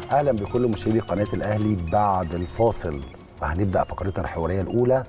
اهلا بكل مشاهدي قناه الاهلي بعد الفاصل وهنبدا فقرتنا الحواريه الاولى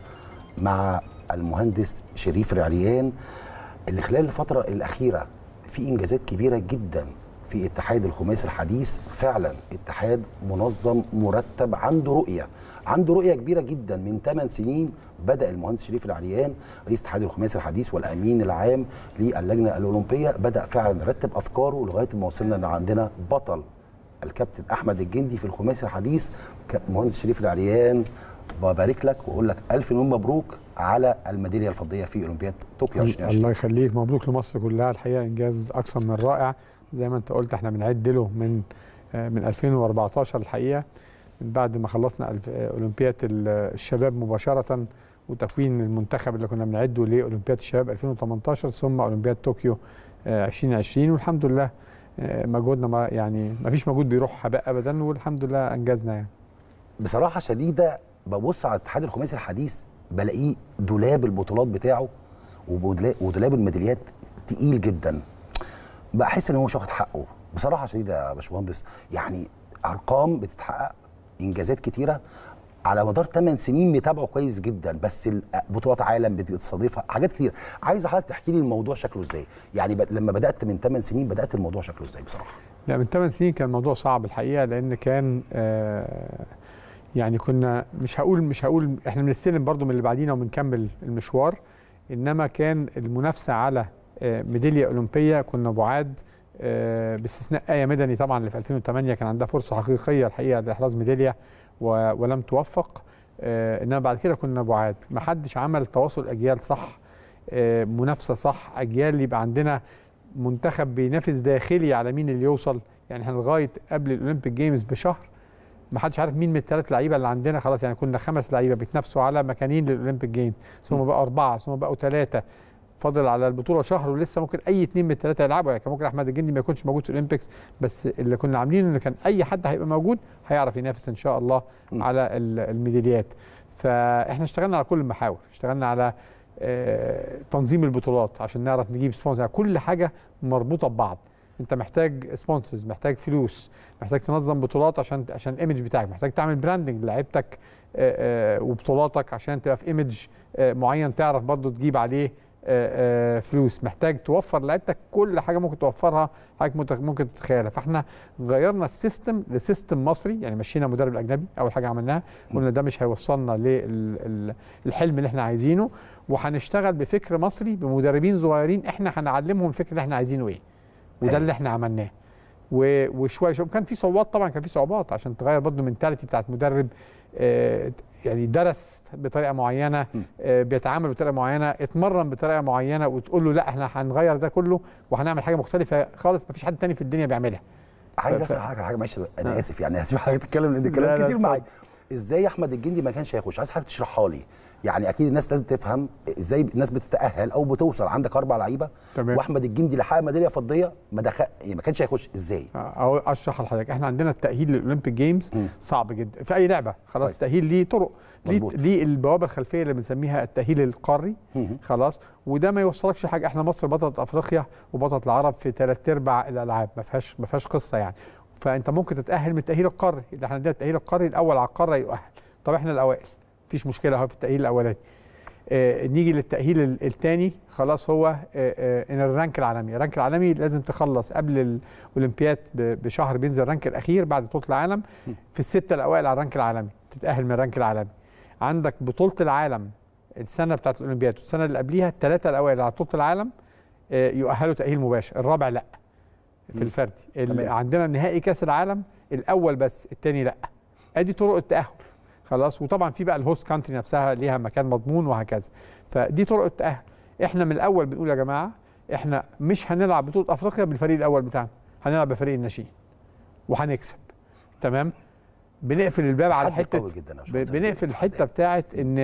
مع المهندس شريف العريان اللي خلال الفتره الاخيره في انجازات كبيره جدا في اتحاد الخماسي الحديث فعلا اتحاد منظم مرتب عنده رؤيه عنده رؤيه كبيره جدا من 8 سنين بدا المهندس شريف العريان رئيس اتحاد الخماسي الحديث والامين العام للجنه الاولمبيه بدا فعلا يرتب افكاره لغايه ما وصلنا ان عندنا بطل الكابتن احمد الجندي في الخماسي الحديث مهندس شريف العريان ببارك لك واقول لك الف مليون مبروك على الميداليه الفضيه في اولمبياد طوكيو 2020 الله يخليك مبروك لمصر كلها الحقيقه انجاز اكثر من رائع زي ما انت قلت احنا بنعد له من من 2014 الحقيقه من بعد ما خلصنا اولمبياد الشباب مباشره وتكوين المنتخب اللي كنا بنعده لاولمبياد الشباب 2018 ثم اولمبياد طوكيو 2020 والحمد لله مجهودنا ما يعني ما فيش مجهود بيروح هباء ابدا والحمد لله انجزنا يعني بصراحه شديده ببص على الاتحاد الخماسي الحديث بلاقيه دولاب البطولات بتاعه ودولاب الميداليات تقيل جدا بحس ان هو مش واخد حقه بصراحه شديده يا باشمهندس يعني ارقام بتتحقق انجازات كتيره على مدار 8 سنين متابعه كويس جدا بس بطولات عالم بتستضيفها حاجات كتير عايز حضرتك تحكي لي الموضوع شكله ازاي يعني ب... لما بدات من 8 سنين بدات الموضوع شكله ازاي بصراحه لا من 8 سنين كان الموضوع صعب الحقيقه لان كان آه يعني كنا مش هقول مش هقول احنا بنستلم برضو من اللي بعدينا وبنكمل المشوار انما كان المنافسه على آه ميداليه اولمبيه كنا بعاد آه باستثناء ايه مدني طبعا اللي في 2008 كان عندها فرصه حقيقيه الحقيقه لاحراز ميداليه ولم توفق آه انما بعد كده كنا بعاد ما حدش عمل تواصل اجيال صح آه منافسه صح اجيال يبقى عندنا منتخب بينافس داخلي على مين اللي يوصل يعني احنا لغايه قبل الاولمبيك جيمز بشهر ما حدش عارف مين من الثلاث لعيبه اللي عندنا خلاص يعني كنا خمس لعيبه بيتنافسوا على مكانين للاولمبيك جيمز ثم بقى اربعه ثم بقوا ثلاثه فاضل على البطوله شهر ولسه ممكن اي اثنين من الثلاثه يلعبوا يعني كان ممكن احمد الجندي ما يكونش موجود في الاولمبيكس بس اللي كنا عاملينه ان كان اي حد هيبقى موجود هيعرف ينافس ان شاء الله م. على الميداليات فاحنا اشتغلنا على كل المحاور اشتغلنا على تنظيم البطولات عشان نعرف نجيب سبونسر كل حاجه مربوطه ببعض انت محتاج سبونسرز محتاج فلوس محتاج تنظم بطولات عشان عشان الايمج بتاعك محتاج تعمل براندنج لعيبتك وبطولاتك عشان تبقى في ايمج معين تعرف برضو تجيب عليه فلوس محتاج توفر لعيبتك كل حاجه ممكن توفرها حضرتك ممكن تتخيلها فاحنا غيرنا السيستم لسيستم مصري يعني مشينا مدرب اجنبي اول حاجه عملناها قلنا ده مش هيوصلنا للحلم اللي احنا عايزينه وهنشتغل بفكر مصري بمدربين صغيرين احنا هنعلمهم الفكر اللي احنا عايزينه ايه وده اللي احنا عملناه وشويه شويه كان في صعوبات طبعا كان في صعوبات عشان تغير برضه المنتاليتي بتاعت مدرب آه يعني درس بطريقه معينه آه بيتعامل بطريقه معينه اتمرن بطريقه معينه وتقول له لا احنا هنغير ده كله وهنعمل حاجه مختلفه خالص مفيش حد تاني في الدنيا بيعملها عايز اسال حضرتك حاجه معلش انا اسف يعني هسيب حضرتك تتكلم لان الكلام كتير معايا ازاي احمد الجندي ما كانش هيخش عايز حضرتك تشرحها لي يعني اكيد الناس لازم تفهم ازاي الناس بتتاهل او بتوصل عندك اربع لعيبه واحمد الجندي اللي حقق ميداليه فضيه ما دخل يعني ما كانش هيخش ازاي او اشرح لحضرتك احنا عندنا التاهيل للاولمبيك جيمز م. صعب جدا في اي لعبه خلاص التاهيل ليه طرق ليه, ليه البوابه الخلفيه اللي بنسميها التاهيل القاري م. خلاص وده ما يوصلكش حاجه احنا مصر بطله افريقيا وبطله العرب في ثلاث ارباع الالعاب ما فيهاش ما فيهاش قصه يعني فانت ممكن تتاهل من التاهيل القاري اللي احنا عندنا التاهيل القاري الاول على القاره يؤهل طب احنا الاوائل مفيش مشكله اهو في التاهيل الاولاني آه نيجي للتاهيل الثاني خلاص هو آه آه ان الرانك العالمي الرانك العالمي لازم تخلص قبل الاولمبياد بشهر بينزل الرانك الاخير بعد بطوله العالم في السته الاوائل على الرانك العالمي تتاهل من الرانك العالمي عندك بطوله العالم السنه بتاعت الاولمبياد والسنه اللي قبليها الثلاثه الاوائل على بطوله العالم يؤهلوا تاهيل مباشر الرابع لا في الفردي عندنا نهائي كاس العالم الاول بس الثاني لا ادي طرق التاهل خلاص وطبعا في بقى الهوست كانتري نفسها ليها مكان مضمون وهكذا فدي طرق التاهل احنا من الاول بنقول يا جماعه احنا مش هنلعب بطوله افريقيا بالفريق الاول بتاعنا هنلعب بفريق الناشئين وهنكسب تمام بنقفل الباب على حته بنقفل الحته بتاعت ان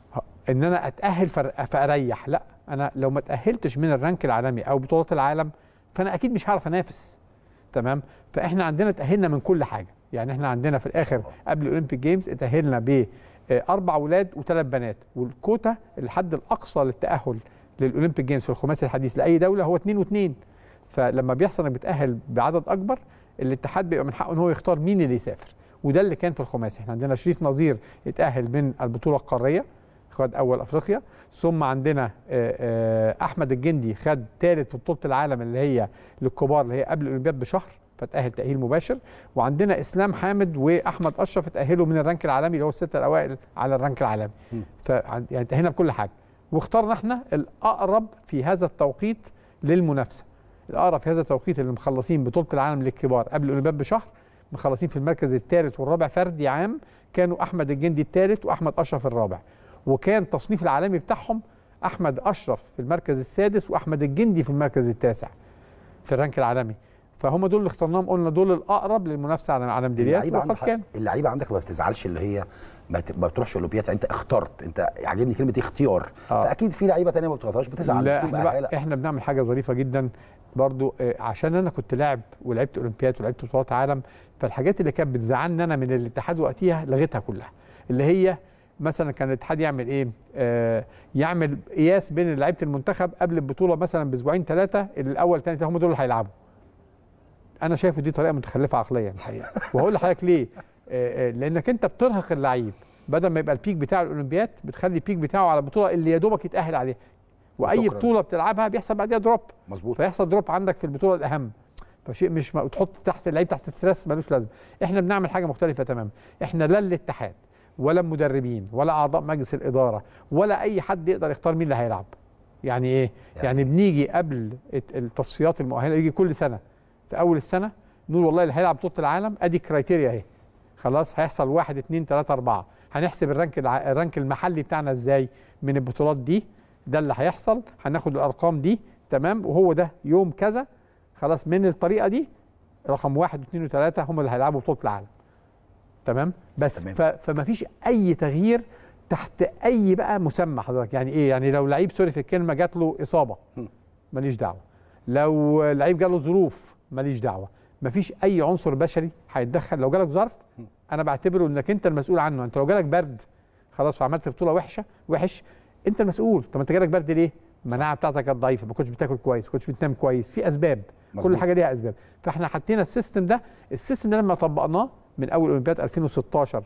ان انا اتاهل فاريح لا انا لو ما اتاهلتش من الرانك العالمي او بطولات العالم فانا eكيد مش هعرف انافس تمام فاحنا عندنا تاهلنا من كل حاجه يعني احنا عندنا في الاخر قبل الاولمبيك جيمز اتاهلنا باربع اولاد وثلاث بنات والكوتا الحد الاقصى للتاهل للاولمبيك جيمز في الخماسي الحديث لاي دوله هو 2 و2 فلما بيحصل انك بتاهل بعدد اكبر الاتحاد بيبقى من حقه ان هو يختار مين اللي يسافر وده اللي كان في الخماسي احنا عندنا شريف نظير اتاهل من البطوله القاريه خد اول افريقيا ثم عندنا آه، آه، احمد الجندي خد ثالث في بطوله العالم اللي هي للكبار اللي هي قبل الاولمبياد بشهر فتاهل تاهيل مباشر وعندنا اسلام حامد واحمد اشرف اتاهلوا من الرانك العالمي اللي هو السته الاوائل على الرانك العالمي م. ف يعني انتهينا بكل حاجه واخترنا احنا الاقرب في هذا التوقيت للمنافسه الاقرب في هذا التوقيت اللي مخلصين بطوله العالم للكبار قبل الاولمبياد بشهر مخلصين في المركز الثالث والرابع فردي عام كانوا احمد الجندي الثالث واحمد اشرف الرابع وكان التصنيف العالمي بتاعهم احمد اشرف في المركز السادس واحمد الجندي في المركز التاسع في الرانك العالمي فهم دول اللي اخترناهم قلنا دول الاقرب للمنافسه على على ميداليات اللعيبه وقد عندك كان اللعيبه عندك ما بتزعلش اللي هي ما ت- ما بتروحش اولمبياد يعني انت اخترت انت عاجبني كلمه اختيار آه. فاكيد في لعيبه ثانيه ما بتختارش بتزعل لا بتبقى احنا, حالة. بقى احنا بنعمل حاجه ظريفه جدا برضو آه، عشان انا كنت لاعب ولعبت اولمبياد ولعبت بطولات عالم فالحاجات اللي كانت بتزعلني انا من الاتحاد وقتها لغيتها كلها اللي هي مثلا كان الاتحاد يعمل ايه؟ آه يعمل قياس بين لعيبه المنتخب قبل البطوله مثلا باسبوعين ثلاثه الاول ثاني هم دول اللي هيلعبوا. انا شايف دي طريقه متخلفه عقليا الحقيقه وهقول لحضرتك ليه؟ آه آه لانك انت بترهق اللعيب بدل ما يبقى البيك بتاع الاولمبياد بتخلي البيك بتاعه على البطوله اللي يا دوبك يتاهل عليها واي وشكراً. بطوله بتلعبها بيحصل بعديها دروب مظبوط فيحصل دروب عندك في البطوله الاهم فشيء مش م... تحط تحت اللعيب تحت ستريس ملوش لازمه احنا بنعمل حاجه مختلفه تماما احنا لا الاتحاد ولا المدربين ولا اعضاء مجلس الاداره ولا اي حد يقدر يختار مين اللي هيلعب يعني ايه يعني- يعني, بنيجي قبل الت- التصفيات المؤهله يجي كل سنه في اول السنه نقول والله اللي هيلعب بطوله العالم ادي كرايتيريا اهي خلاص هيحصل واحد اتنين تلاته اربعه هنحسب الرانك الع... الرانك المحلي بتاعنا ازاي من البطولات دي ده اللي هيحصل هناخد الارقام دي تمام وهو ده يوم كذا خلاص من الطريقه دي رقم واحد واثنين وثلاثه هم اللي هيلعبوا بطوله العالم تمام بس تمام. ف... فما فيش اي تغيير تحت اي بقى مسمى حضرتك يعني ايه يعني لو لعيب سوري في الكلمه جات له اصابه هم. ماليش دعوه لو لعيب جاله ظروف ماليش دعوه مفيش اي عنصر بشري هيتدخل لو جالك ظرف انا بعتبره انك انت المسؤول عنه انت لو جالك برد خلاص وعملت بطوله وحشه وحش انت المسؤول طب انت جالك برد ليه المناعه بتاعتك كانت ضعيفه ما كنتش بتاكل كويس ما كنتش بتنام كويس في اسباب مظبوط. كل حاجه ليها اسباب فاحنا حطينا السيستم ده السيستم ده لما طبقناه من اول اولمبياد 2016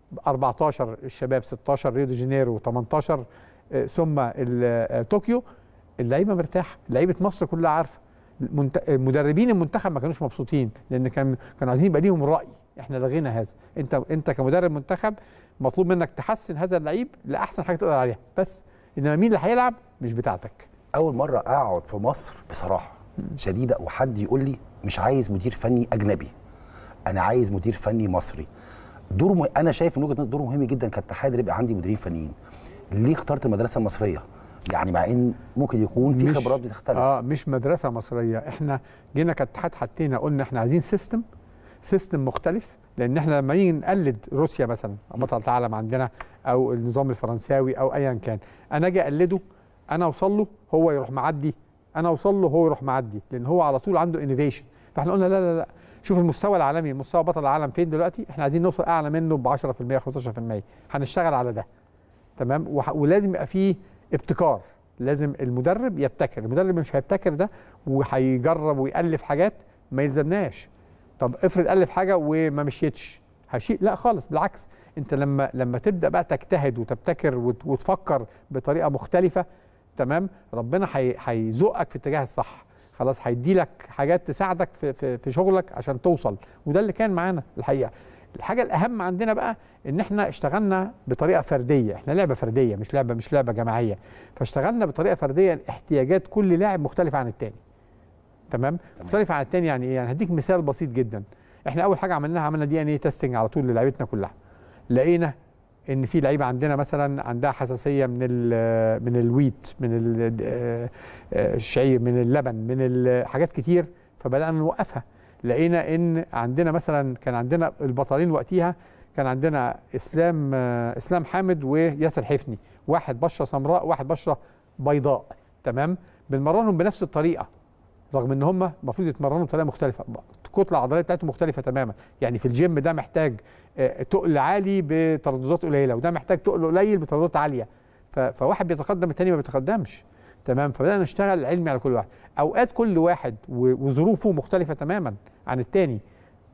14 الشباب 16 ريو دي جانيرو 18 آه، ثم ال- آه، طوكيو اللعيبه مرتاحه لعيبه مصر كلها عارفه المنت- مدربين المنتخب ما كانوش مبسوطين لان كان كانوا عايزين يبقى ليهم راي احنا لغينا هذا انت انت كمدرب منتخب مطلوب منك تحسن هذا اللعيب لاحسن حاجه تقدر عليها بس انما مين اللي هيلعب مش بتاعتك اول مره اقعد في مصر بصراحه شديده وحد يقول لي مش عايز مدير فني اجنبي انا عايز مدير فني مصري دور م... انا شايف من وجهه نظري دور مهم جدا كاتحاد يبقى عندي مديرين فنيين ليه اخترت المدرسه المصريه يعني مع ان ممكن يكون في مش- خبرات بتختلف اه مش مدرسه مصريه احنا جينا كاتحاد حطينا قلنا احنا عايزين سيستم سيستم مختلف لان احنا لما نيجي نقلد روسيا مثلا بطل العالم عندنا او النظام الفرنساوي او ايا كان انا اجي اقلده انا اوصل له هو يروح معدي انا اوصل له هو يروح معدي لان هو على طول عنده انوفيشن فاحنا قلنا لا لا لا شوف المستوى العالمي مستوى بطل العالم فين دلوقتي احنا عايزين نوصل اعلى منه ب 10% 15% هنشتغل على ده تمام وح- ولازم يبقى فيه ابتكار لازم المدرب يبتكر المدرب مش هيبتكر ده وهيجرب ويألف حاجات ما يلزمناش طب افرض ألف حاجة وما مشيتش هشيء لا خالص بالعكس انت لما لما تبدا بقى تجتهد وتبتكر وت- وتفكر بطريقه مختلفه تمام ربنا هي- هيزقك في الاتجاه الصح خلاص هيدي لك حاجات تساعدك في, في, في شغلك عشان توصل وده اللي كان معانا الحقيقه الحاجه الاهم عندنا بقى ان احنا اشتغلنا بطريقه فرديه احنا لعبه فرديه مش لعبه مش لعبه جماعيه فاشتغلنا بطريقه فرديه احتياجات كل لاعب مختلفه عن التاني تمام مختلفه عن التاني يعني ايه يعني هديك مثال بسيط جدا احنا اول حاجه عملناها عملنا دي ان اي تيستنج على طول للعيبتنا كلها لقينا ان في لعيبه عندنا مثلا عندها حساسيه من ال من الويت من ال- آه، آه، الشعير من اللبن من ال- حاجات كتير فبدانا نوقفها لقينا ان عندنا مثلا كان عندنا البطلين وقتها كان عندنا اسلام آه، اسلام حامد وياسر حفني واحد بشره سمراء واحد بشره بيضاء تمام بنمرنهم بنفس الطريقه رغم ان هم المفروض يتمرنوا بطريقه مختلفه الكتله العضليه بتاعتهم مختلفه تماما يعني في الجيم ده محتاج آه، تقل عالي بترددات قليله وده محتاج تقل قليل بترددات عاليه ف- فواحد بيتقدم التاني ما بيتقدمش تمام فبدانا نشتغل علمي على كل واحد اوقات كل واحد و- وظروفه مختلفه تماما عن التاني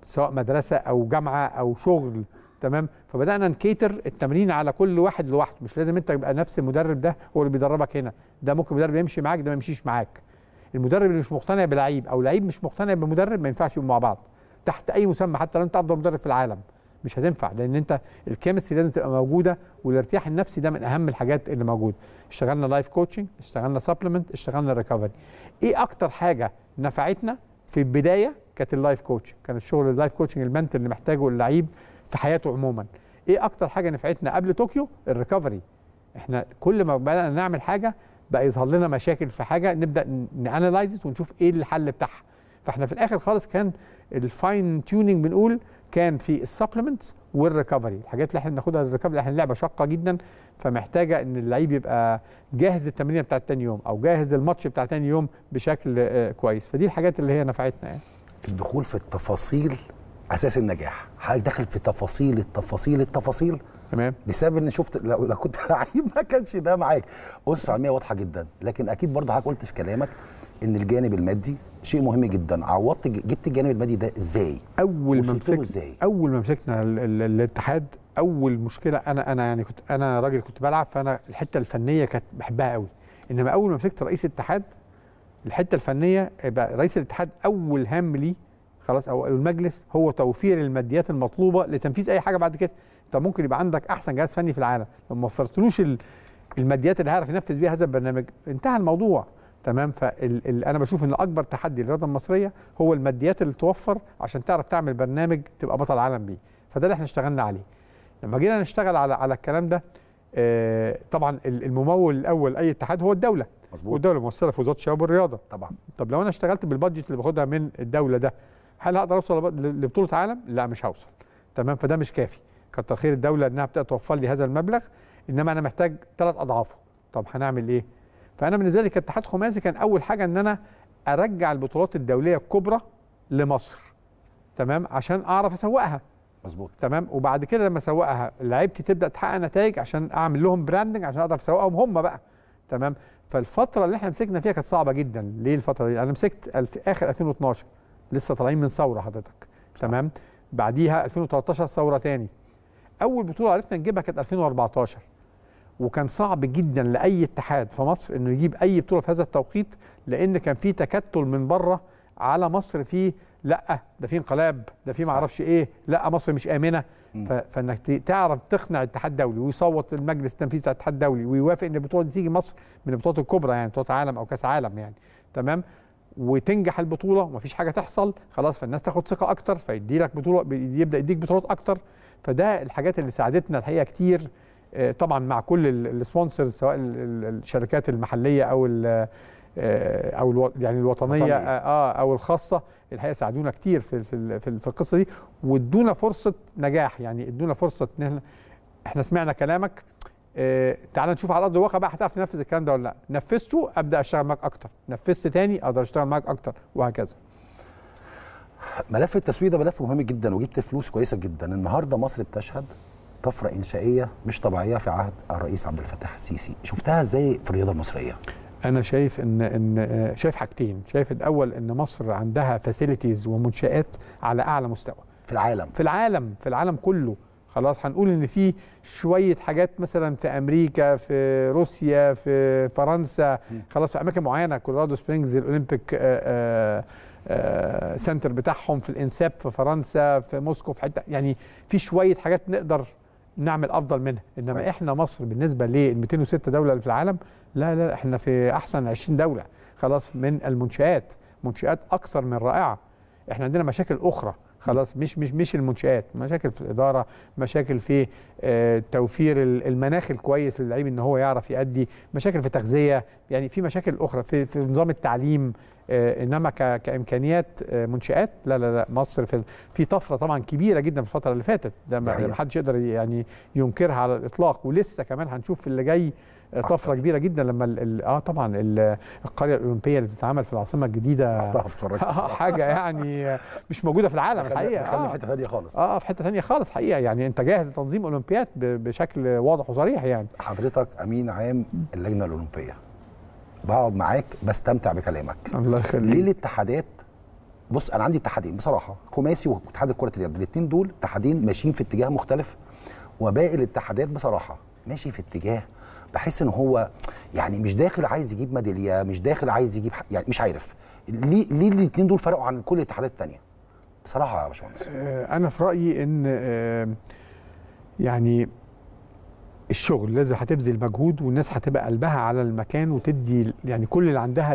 سواء مدرسه او جامعه او شغل تمام فبدانا نكيتر التمرين على كل واحد لوحده مش لازم انت يبقى نفس المدرب ده هو اللي بيدربك هنا ده ممكن مدرب يمشي معاك ده ما يمشيش معاك المدرب اللي مش مقتنع بلعيب او لعيب مش مقتنع بمدرب ما ينفعش يبقوا مع بعض تحت اي مسمى حتى لو انت افضل مدرب في العالم مش هتنفع لان انت الكيمستري لازم تبقى موجوده والارتياح النفسي ده من اهم الحاجات اللي موجوده اشتغلنا لايف كوتشنج اشتغلنا سبلمنت اشتغلنا ريكفري ايه اكتر حاجه نفعتنا في البدايه كانت اللايف كوتشنج كان الشغل اللايف كوتشنج المنتل اللي محتاجه اللعيب في حياته عموما ايه اكتر حاجه نفعتنا قبل طوكيو الريكفري احنا كل ما بدانا نعمل حاجه بقى يظهر لنا مشاكل في حاجه نبدا نانلايز ونشوف ايه الحل بتاعها فاحنا في الاخر خالص كان الفاين تيوننج بنقول كان في السبلمنت والريكفري الحاجات اللي احنا بناخدها للريكفري احنا اللعبه شاقه جدا فمحتاجه ان اللعيب يبقى جاهز للتمرين بتاع تاني يوم او جاهز للماتش بتاع تاني يوم بشكل آه، كويس فدي الحاجات اللي هي نفعتنا يعني الدخول في التفاصيل اساس النجاح حضرتك داخل في تفاصيل التفاصيل التفاصيل تمام بسبب ان شفت لو, لو كنت لعيب ما كانش ده معاك اسس علميه واضحه جدا لكن اكيد برضه حضرتك قلت في كلامك ان الجانب المادي شيء مهم جدا عوضت جبت الجانب المادي ده ازاي اول ما وصلت له مسكنا ازاي اول ما مسكنا ال- ال- الاتحاد اول مشكله انا انا يعني كنت انا راجل كنت بلعب فانا الحته الفنيه كانت بحبها قوي انما اول ما مسكت رئيس الاتحاد الحته الفنيه بقى رئيس الاتحاد اول هام ليه خلاص او المجلس هو توفير الماديات المطلوبه لتنفيذ اي حاجه بعد كده انت ممكن يبقى عندك احسن جهاز فني في العالم لو ما وفرتلوش ال- الماديات اللي هيعرف ينفذ بيها هذا البرنامج انتهى الموضوع تمام فانا بشوف ان اكبر تحدي للرياضه المصريه هو الماديات اللي توفر عشان تعرف تعمل برنامج تبقى بطل عالم بيه فده اللي احنا اشتغلنا عليه لما جينا نشتغل على على الكلام ده آه، طبعا ال- الممول الاول اي اتحاد هو الدوله مظبوط والدوله ممثله في وزاره الشباب والرياضه طبعا طب لو انا اشتغلت بالبادجت اللي باخدها من الدوله ده هل هقدر اوصل لب- لبطوله عالم؟ لا مش هوصل تمام فده مش كافي كتر خير الدوله انها بتبدا توفر لي هذا المبلغ انما انا محتاج ثلاث اضعافه طب هنعمل ايه؟ فانا بالنسبه لي كاتحاد خماسي كان اول حاجه ان انا ارجع البطولات الدوليه الكبرى لمصر تمام عشان اعرف اسوقها مظبوط تمام وبعد كده لما اسوقها لعيبتي تبدا تحقق نتائج عشان اعمل لهم براندنج عشان اقدر اسوقهم هم بقى تمام فالفتره اللي احنا مسكنا فيها كانت صعبه جدا ليه الفتره دي انا مسكت الف... اخر 2012 لسه طالعين من ثوره حضرتك تمام بعديها 2013 ثوره تاني اول بطوله عرفنا نجيبها كانت 2014 وكان صعب جدا لاي اتحاد في مصر انه يجيب اي بطوله في هذا التوقيت لان كان في تكتل من بره على مصر في لا ده في انقلاب ده في صح. معرفش ايه لا مصر مش امنه مم. ف- فانك ت- تعرف تقنع الاتحاد الدولي ويصوت المجلس التنفيذي بتاع الاتحاد الدولي ويوافق ان البطوله دي تيجي مصر من البطولات الكبرى يعني بطولات عالم او كاس عالم يعني تمام وتنجح البطوله ومفيش حاجه تحصل خلاص فالناس تاخد ثقه اكتر فيدي لك بطوله بي- يبدا يديك بطولات اكتر فده الحاجات اللي ساعدتنا الحقيقه كتير آه، طبعا مع كل السبونسرز سواء ال- ال- الشركات المحليه او ال- آه، او الو يعني الوطنيه وطنية. اه او الخاصه الحقيقه ساعدونا كتير في في في, في القصه دي وادونا فرصه نجاح يعني ادونا فرصه ان احنا احنا سمعنا كلامك اه تعال نشوف على ارض الواقع بقى هتعرف تنفذ الكلام ده ولا لا نفذته ابدا اشتغل معاك اكتر نفذت تاني اقدر اشتغل معاك اكتر وهكذا ملف التسويق ده ملف مهم جدا وجبت فلوس كويسه جدا النهارده مصر بتشهد طفره انشائيه مش طبيعيه في عهد الرئيس عبد الفتاح السيسي شفتها ازاي في الرياضه المصريه انا شايف ان ان آه، شايف حاجتين شايف الاول ان مصر عندها فاسيلتيز ومنشات على اعلى مستوى في العالم في العالم في العالم كله خلاص هنقول ان في شويه حاجات مثلا في امريكا في روسيا في فرنسا مم. خلاص في اماكن معينه كولورادو سبرينجز الاولمبيك آه، آه، آه، سنتر بتاعهم في الانساب في فرنسا في موسكو في حته يعني في شويه حاجات نقدر نعمل افضل منها انما كويس. احنا مصر بالنسبه لل 206 دوله اللي في العالم لا لا احنا في احسن 20 دوله خلاص من المنشات منشات اكثر من رائعه احنا عندنا مشاكل اخرى خلاص مش مش مش المنشات مشاكل في الاداره مشاكل في آه، توفير ال- المناخ الكويس للعيب ان هو يعرف يأدي مشاكل في التغذيه يعني في مشاكل اخرى في في نظام التعليم آه، انما ك- كامكانيات آه، منشات لا لا لا مصر في في طفره طبعا كبيره جدا في الفتره اللي فاتت ده ما صحيح. ما حدش يقدر يعني ينكرها على الاطلاق ولسه كمان هنشوف في اللي جاي آه، طفره كبيره جدا لما ال- ال- اه طبعا ال- القريه الاولمبيه اللي بتتعمل في العاصمه الجديده رحتها اتفرجت حاجه يعني مش موجوده في العالم خلي الحقيقه خلي آه. في حته ثانيه خالص اه في حته ثانيه خالص حقيقه يعني انت جاهز لتنظيم اولمبياد ب- بشكل واضح وصريح يعني حضرتك امين عام اللجنه الاولمبيه بقعد معاك بستمتع بكلامك الله ليه يخليك الاتحادات بص انا عندي اتحادين بصراحه خماسي واتحاد كره اليد الاثنين دول اتحادين ماشيين في اتجاه مختلف وباقي الاتحادات بصراحه ماشي في اتجاه بحس ان هو يعني مش داخل عايز يجيب ميداليه مش داخل عايز يجيب ح- يعني مش عارف ليه ليه الاثنين دول فرقوا عن كل الاتحادات الثانيه بصراحه يا باشمهندس آه، انا في رايي ان آه، يعني الشغل لازم هتبذل مجهود والناس هتبقى قلبها على المكان وتدي يعني كل اللي عندها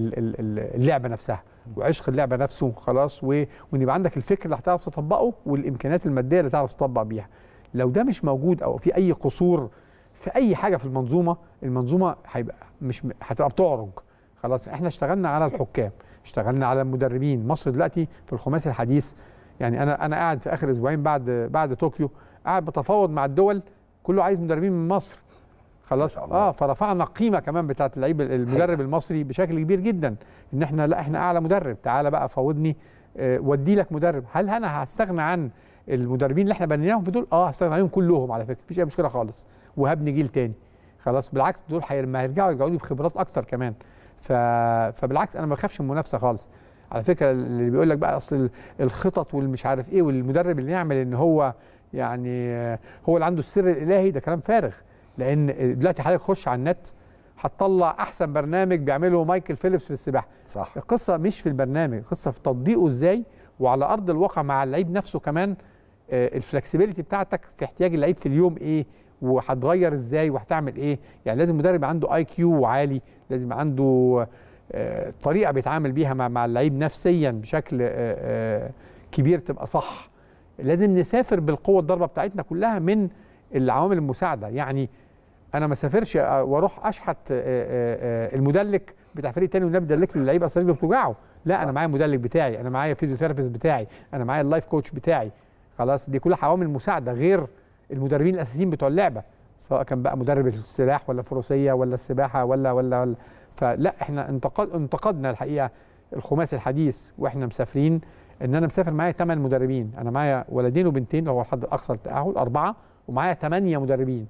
للعبه نفسها وعشق اللعبه نفسه خلاص و- وان يبقى عندك الفكر اللي هتعرف تطبقه والامكانيات الماديه اللي تعرف تطبق بيها لو ده مش موجود او في اي قصور في اي حاجه في المنظومه المنظومه هيبقى مش م- هتبقى بتعرج خلاص احنا اشتغلنا على الحكام اشتغلنا على المدربين مصر دلوقتي في الخماسي الحديث يعني انا انا قاعد في اخر اسبوعين بعد بعد طوكيو قاعد بتفاوض مع الدول كله عايز مدربين من مصر خلاص ما شاء الله. اه فرفعنا القيمه كمان بتاعت اللعيب المدرب المصري بشكل كبير جدا ان احنا لا احنا اعلى مدرب تعالى بقى فاوضني آه، ودي لك مدرب هل انا هستغنى عن المدربين اللي احنا بنيناهم في دول اه هستغنى عليهم كلهم على فكره مفيش اي مشكله خالص وهبني جيل تاني خلاص بالعكس دول هي- لما هيرجعوا يرجعوا لي بخبرات اكتر كمان ف... فبالعكس انا ما بخافش من المنافسه خالص على فكره اللي بيقول لك بقى اصل ال- الخطط والمش عارف ايه والمدرب اللي يعمل ان هو يعني آه، هو اللي عنده السر الالهي ده كلام فارغ لان دلوقتي حضرتك خش على النت هتطلع احسن برنامج بيعمله مايكل فيليبس في السباحه صح القصه مش في البرنامج القصه في تطبيقه ازاي وعلى ارض الواقع مع اللعيب نفسه كمان الفلكسبيليتي بتاعتك في احتياج اللعيب في اليوم ايه وهتغير ازاي وهتعمل ايه يعني لازم مدرب يبقى عنده اي كيو عالي لازم يبقى عنده آه، طريقه بيتعامل بيها مع مع اللعيب نفسيا بشكل آه، آه، كبير تبقى صح لازم نسافر بالقوه الضربه بتاعتنا كلها من العوامل المساعده يعني انا ما سافرش آه، واروح اشحت آه، آه، آه، المدلك بتاع فريق تاني والنبي دلك لي اللعيبه اصل رجله بتوجعه لا صح. انا معايا مدلك بتاعي انا معايا فيزيوثيرابيست بتاعي انا معايا اللايف كوتش بتاعي خلاص دي كلها عوامل مساعده غير المدربين الاساسيين بتوع اللعبه سواء كان بقى مدرب السلاح ولا الفروسيه ولا السباحه ولا ولا, ولا فلا احنا انتقد انتقدنا الحقيقه الخماسي الحديث واحنا مسافرين ان انا مسافر معايا ثمان مدربين انا معايا ولدين وبنتين اللي هو الحد الاقصى للتاهل اربعه ومعايا ثمانيه مدربين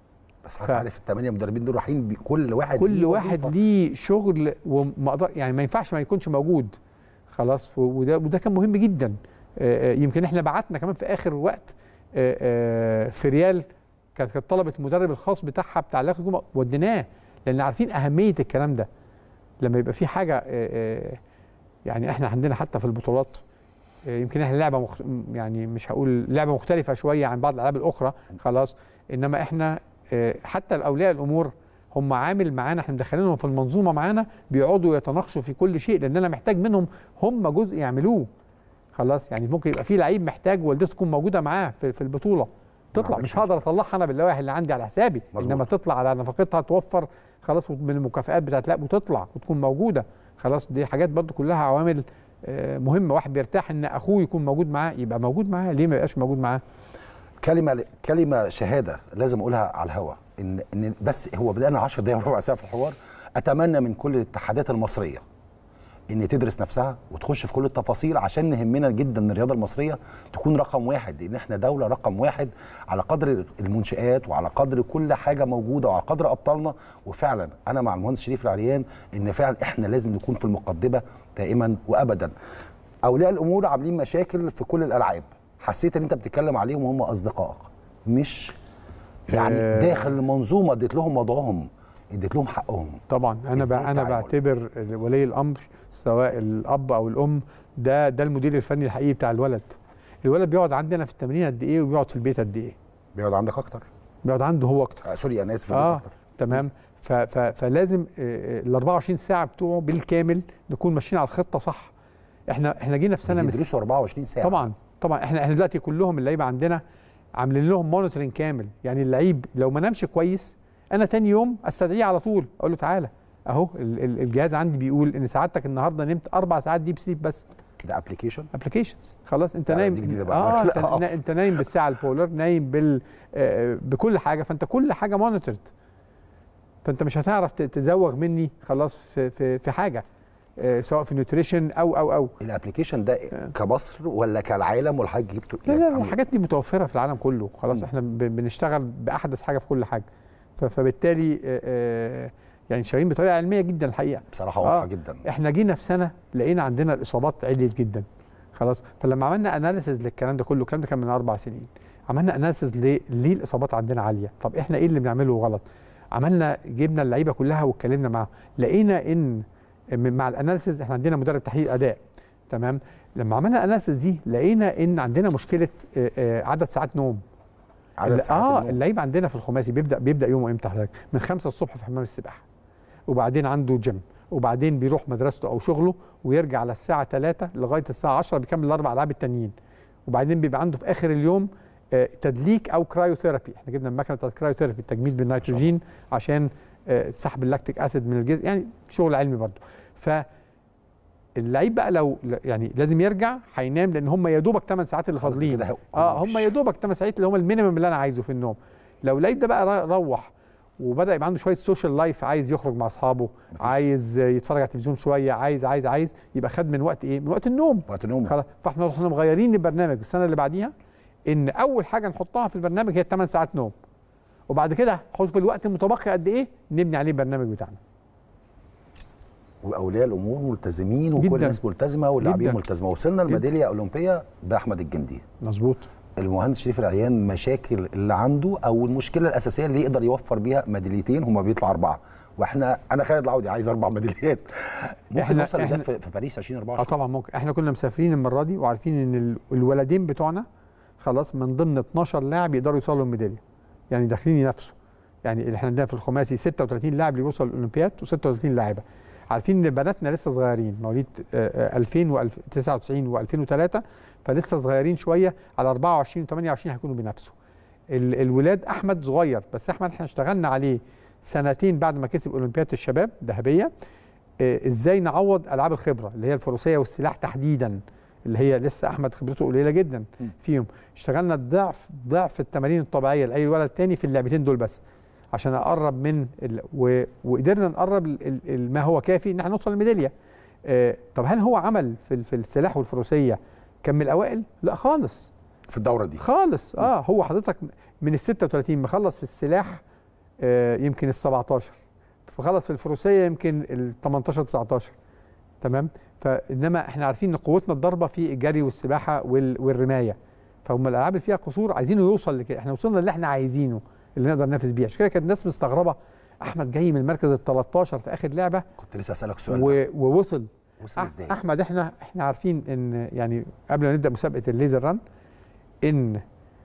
بس ف- حضرتك عارف الثمانيه مدربين دول رايحين كل واحد كل ليه واحد وظيفة. ليه شغل وما أقدر يعني ما ينفعش ما يكونش موجود خلاص و- وده وده كان مهم جدا آه، آه، يمكن احنا بعتنا كمان في اخر وقت آه، آه، في ريال كانت كانت طلبت المدرب الخاص بتاعها بتاع العلاقه الجمعة وديناه لان عارفين اهميه الكلام ده لما يبقى في حاجه آه، آه، يعني احنا عندنا حتى في البطولات آه، يمكن احنا لعبه مخت... يعني مش هقول لعبه مختلفه شويه عن بعض الالعاب الاخرى خلاص انما احنا آه، حتى الاولياء الامور هم عامل معانا احنا مدخلينهم في المنظومه معانا بيقعدوا يتناقشوا في كل شيء لان انا محتاج منهم هم جزء يعملوه خلاص يعني ممكن يبقى في لعيب محتاج والدته تكون موجوده معاه في, في البطوله تطلع عندكش مش هقدر اطلعها انا باللوائح اللي عندي على حسابي مظبوط. انما تطلع على نفقتها توفر خلاص من المكافآت بتاعت لا وتطلع وتكون موجوده خلاص دي حاجات برضو كلها عوامل آه، مهمه واحد بيرتاح ان اخوه يكون موجود معاه يبقى موجود معاه ليه ما يبقاش موجود معاه كلمه كلمه شهاده لازم اقولها على الهوا ان ان بس هو بدانا 10 دقايق وربع ساعه في الحوار اتمنى من كل الاتحادات المصريه ان تدرس نفسها وتخش في كل التفاصيل عشان نهمنا جدا ان الرياضه المصريه تكون رقم واحد لان احنا دوله رقم واحد على قدر المنشات وعلى قدر كل حاجه موجوده وعلى قدر ابطالنا وفعلا انا مع المهندس شريف العريان ان فعلا احنا لازم نكون في المقدمه دائما وابدا اولياء الامور عاملين مشاكل في كل الالعاب حسيت ان انت بتتكلم عليهم وهم اصدقائك مش يعني آه. داخل المنظومه اديت لهم وضعهم اديت لهم حقهم طبعا انا إزاي بقى انا التعامل؟ بعتبر ولي الامر سواء الاب او الام ده ده المدير الفني الحقيقي بتاع الولد الولد بيقعد عندنا في التمرين قد ايه وبيقعد في البيت قد ايه بيقعد عندك اكتر بيقعد عنده هو اكتر آه سوري انا اسف اه أكتر. تمام ف ف فلازم ال 24 ساعه بتوعه بالكامل نكون ماشيين على الخطه صح احنا احنا جينا في سنه مس... بيدرسوا 24 ساعه طبعا طبعا احنا احنا دلوقتي كلهم اللعيبه عندنا عاملين لهم مونيتورنج كامل يعني اللعيب لو ما نامش كويس انا تاني يوم استدعيه على طول اقول له تعالى اهو ال- ال- الجهاز عندي بيقول ان سعادتك النهارده نمت اربع ساعات ديب سليب بس ده ابلكيشن ابلكيشنز خلاص انت لا، نايم دي جديدة بقى. اه لا، انت, أقف. نا- انت نايم بالساعه البولر نايم بال آه، بكل حاجه فانت كل حاجه مونيتورد فانت مش هتعرف ت- تزوغ مني خلاص في في في حاجه آه، سواء في نيوتريشن او او او الابلكيشن ده كمصر ولا كالعالم ولا حاجه جبته لا لا يعني الحاجات دي متوفره في العالم كله خلاص مم. احنا ب- بنشتغل باحدث حاجه في كل حاجه ف- فبالتالي آه، آه، يعني شغالين بطريقه علميه جدا الحقيقه بصراحه واضحه آه. جدا احنا جينا في سنه لقينا عندنا الاصابات عليت جدا خلاص فلما عملنا اناليسز للكلام ده كله الكلام ده كان من اربع سنين عملنا اناليسز ليه ليه الاصابات عندنا عاليه طب احنا ايه اللي بنعمله غلط عملنا جبنا اللعيبه كلها واتكلمنا معاهم لقينا ان من- مع الاناليسز احنا عندنا مدرب تحليل اداء تمام لما عملنا الاناليسز دي لقينا ان عندنا مشكله آه، آه، عدد ساعات نوم عدد ال- ساعات اه النوم. اللعيب عندنا في الخماسي بيبدا بيبدا يومه امتى حضرتك؟ من 5 الصبح في حمام السباحه وبعدين عنده جيم وبعدين بيروح مدرسته او شغله ويرجع على الساعه 3 لغايه الساعه 10 بيكمل الاربع العاب التانيين وبعدين بيبقى عنده في اخر اليوم آه، تدليك او كرايوثيرابي احنا جبنا المكنه بتاعت كرايوثيرابي التجميد بالنيتروجين عشان آه، سحب اللاكتيك اسيد من الجسم يعني شغل علمي برضه ف اللعيب بقى لو يعني لازم يرجع هينام لان هم يا دوبك 8 ساعات اللي خلاص فاضلين كده هو- اه مفيش. هم يا دوبك 8 ساعات اللي هم المينيمم اللي انا عايزه في النوم لو اللعيب ده بقى ر- روح وبدا يبقى عنده شويه سوشيال لايف عايز يخرج مع اصحابه مفيش. عايز يتفرج على التلفزيون شويه عايز عايز عايز يبقى خد من وقت ايه من وقت النوم وقت نومه خلاص فاحنا رحنا مغيرين البرنامج السنه اللي بعديها ان اول حاجه نحطها في البرنامج هي 8 ساعات نوم وبعد كده حسب الوقت المتبقي قد ايه نبني عليه البرنامج بتاعنا واولياء الامور ملتزمين وكل جداً. الناس ملتزمه واللاعبين جداً. ملتزمه وصلنا جداً. الميداليه الاولمبيه باحمد الجندي مظبوط المهندس شريف العيان مشاكل اللي عنده او المشكله الاساسيه اللي يقدر يوفر بيها ميداليتين هما بيطلع اربعه واحنا انا خالد العودي عايز اربع ميداليات ممكن إحنا- نوصل لده إحنا- في في باريس اه 2024 طبعا ممكن احنا كنا مسافرين المره دي وعارفين ان ال- الولدين بتوعنا خلاص من ضمن 12 لاعب يقدروا يوصلوا الميداليه يعني داخلين ينافسوا يعني اللي احنا عندنا في الخماسي 36 لاعب اللي بيوصل الاولمبياد و36 لاعبه عارفين ان بناتنا لسه صغيرين مواليد آه، آه، 2000 و99 و2003 فلسه صغيرين شويه على 24 و28 هيكونوا بينافسوا ال- الولاد احمد صغير بس احمد احنا اشتغلنا عليه سنتين بعد ما كسب اولمبياد الشباب ذهبيه آه، ازاي نعوض العاب الخبره اللي هي الفروسيه والسلاح تحديدا اللي هي لسه احمد خبرته قليله جدا م. فيهم اشتغلنا ضعف ضعف التمارين الطبيعيه لاي ولد تاني في اللعبتين دول بس عشان اقرب من ال... و... وقدرنا نقرب ال... ال... ال- ما هو كافي ان احنا نوصل للميداليه آه، طب هل هو عمل في ال- في السلاح والفروسيه كان من الاوائل لا خالص في الدوره دي خالص اه هو حضرتك من ال 36 مخلص في السلاح آه يمكن ال 17 فخلص في الفروسيه يمكن ال 18 19 تمام فانما احنا عارفين ان قوتنا الضربه في الجري والسباحه وال- والرمايه فهم الالعاب اللي فيها قصور عايزينه يوصل لكده احنا وصلنا اللي احنا عايزينه اللي نقدر ننافس بيه عشان كده كانت الناس مستغربه احمد جاي من المركز ال 13 في اخر لعبه كنت لسه اسالك السؤال ده و... ووصل وصل أح- ازاي احمد احنا احنا عارفين ان يعني قبل ما نبدا مسابقه الليزر ران ان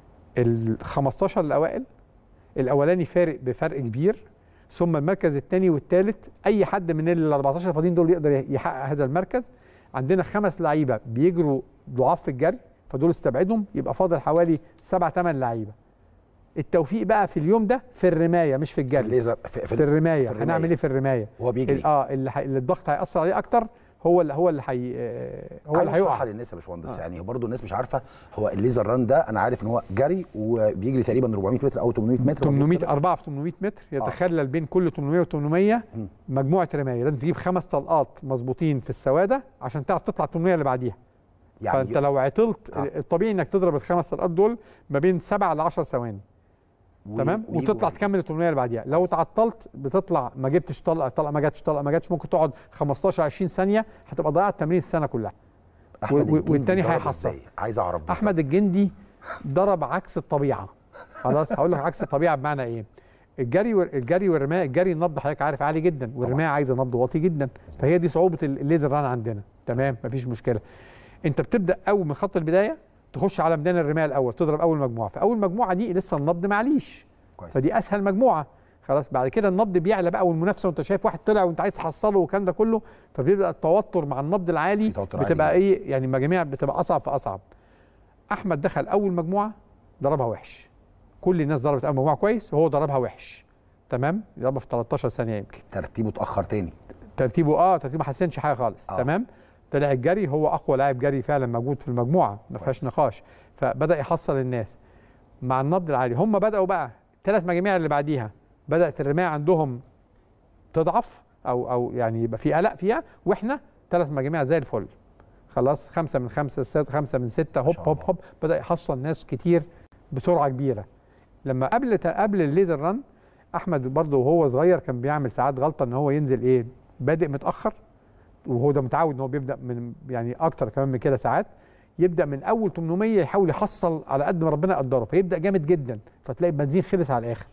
ال 15 الاوائل الاولاني فارق بفرق كبير ثم المركز الثاني والثالث اي حد من ال 14 الفاضيين دول يقدر يحقق هذا المركز عندنا خمس لعيبه بيجروا ضعاف في الجري فدول استبعدهم يبقى فاضل حوالي سبع ثمان لعيبه التوفيق بقى في اليوم ده في الرمايه مش في في الجري الليزر في, في الرمايه في الرماية. هنعمل ايه في الرمايه وهو بيجري ال- اه اللي, حي... اللي الضغط هيأثر عليه اكتر هو اللي هو اللي حي... آه، هو اللي عايز هيقع اشرحها للناس يا باشمهندس آه. يعني برضه الناس مش عارفه هو الليزر ران ده انا عارف ان هو جري وبيجري تقريبا 400 متر او 800 متر مظبوط 800 كده؟ 4 في 800 متر يتخلل بين كل 800 و800 مم. مجموعه رمايه لازم تجيب خمس طلقات مظبوطين في السواده عشان تعرف تطلع 800 اللي بعديها يعني فانت لو عطلت آه. الطبيعي انك تضرب الخمس طلقات دول ما بين 7 ل 10 ثواني و- تمام ويجوا وتطلع في- تكمل ال 800 اللي بعديها لو كويس. تعطلت بتطلع ما جبتش طلقه طلقه ما جاتش طلقه ما جاتش ممكن تقعد 15 20 ثانيه هتبقى ضيعت تمرين السنه كلها احمد و- و- الجندي والتاني ضرب هيحصل. إزاي؟ عايز اعرف بالظبط. احمد الجندي ضرب عكس الطبيعه خلاص هقول لك عكس الطبيعه بمعنى ايه الجري وال- الجري والرمايه الجري النبض حضرتك عارف عالي جدا والرمايه عايزه نبض واطي جدا فهي دي صعوبه ال- الليزر ران عندنا تمام مفيش مشكله انت بتبدا اول من خط البدايه تخش على ميدان الرمايه الاول تضرب اول مجموعه فاول مجموعه دي لسه النبض معليش كويس فدي اسهل مجموعه خلاص بعد كده النبض بيعلى بقى والمنافسه وانت شايف واحد طلع وانت عايز تحصله والكلام ده كله فبيبدا التوتر مع النبض العالي في توتر عالي بتبقى جداً. ايه يعني مجاميع بتبقى اصعب فاصعب احمد دخل اول مجموعه ضربها وحش كل الناس ضربت اول مجموعه كويس وهو ضربها وحش تمام ضربها في 13 ثانيه يمكن ترتيبه اتاخر تاني ترتيبه اه ترتيبه ما حسنش حاجه خالص آه. آه. تمام طلع الجري هو اقوى لاعب جري فعلا موجود في المجموعه ما فيهاش كويس. نقاش فبدا يحصل الناس مع النبض العالي هم بداوا بقى ثلاث مجاميع اللي بعديها بدات الرمايه عندهم تضعف او او يعني يبقى في قلق فيها واحنا ثلاث مجاميع زي الفل خلاص خمسه من خمسه ست خمسه من سته هوب شاء هوب الله. هوب بدا يحصل ناس كتير بسرعه كبيره لما قبل قبل الليزر ران احمد برضه وهو صغير كان بيعمل ساعات غلطه ان هو ينزل ايه بادئ متاخر وهو ده متعود ان هو بيبدا من يعني اكتر كمان من كده ساعات يبدا من اول 800 يحاول يحصل على قد ما ربنا يقدره فيبدا جامد جدا فتلاقي البنزين خلص على الاخر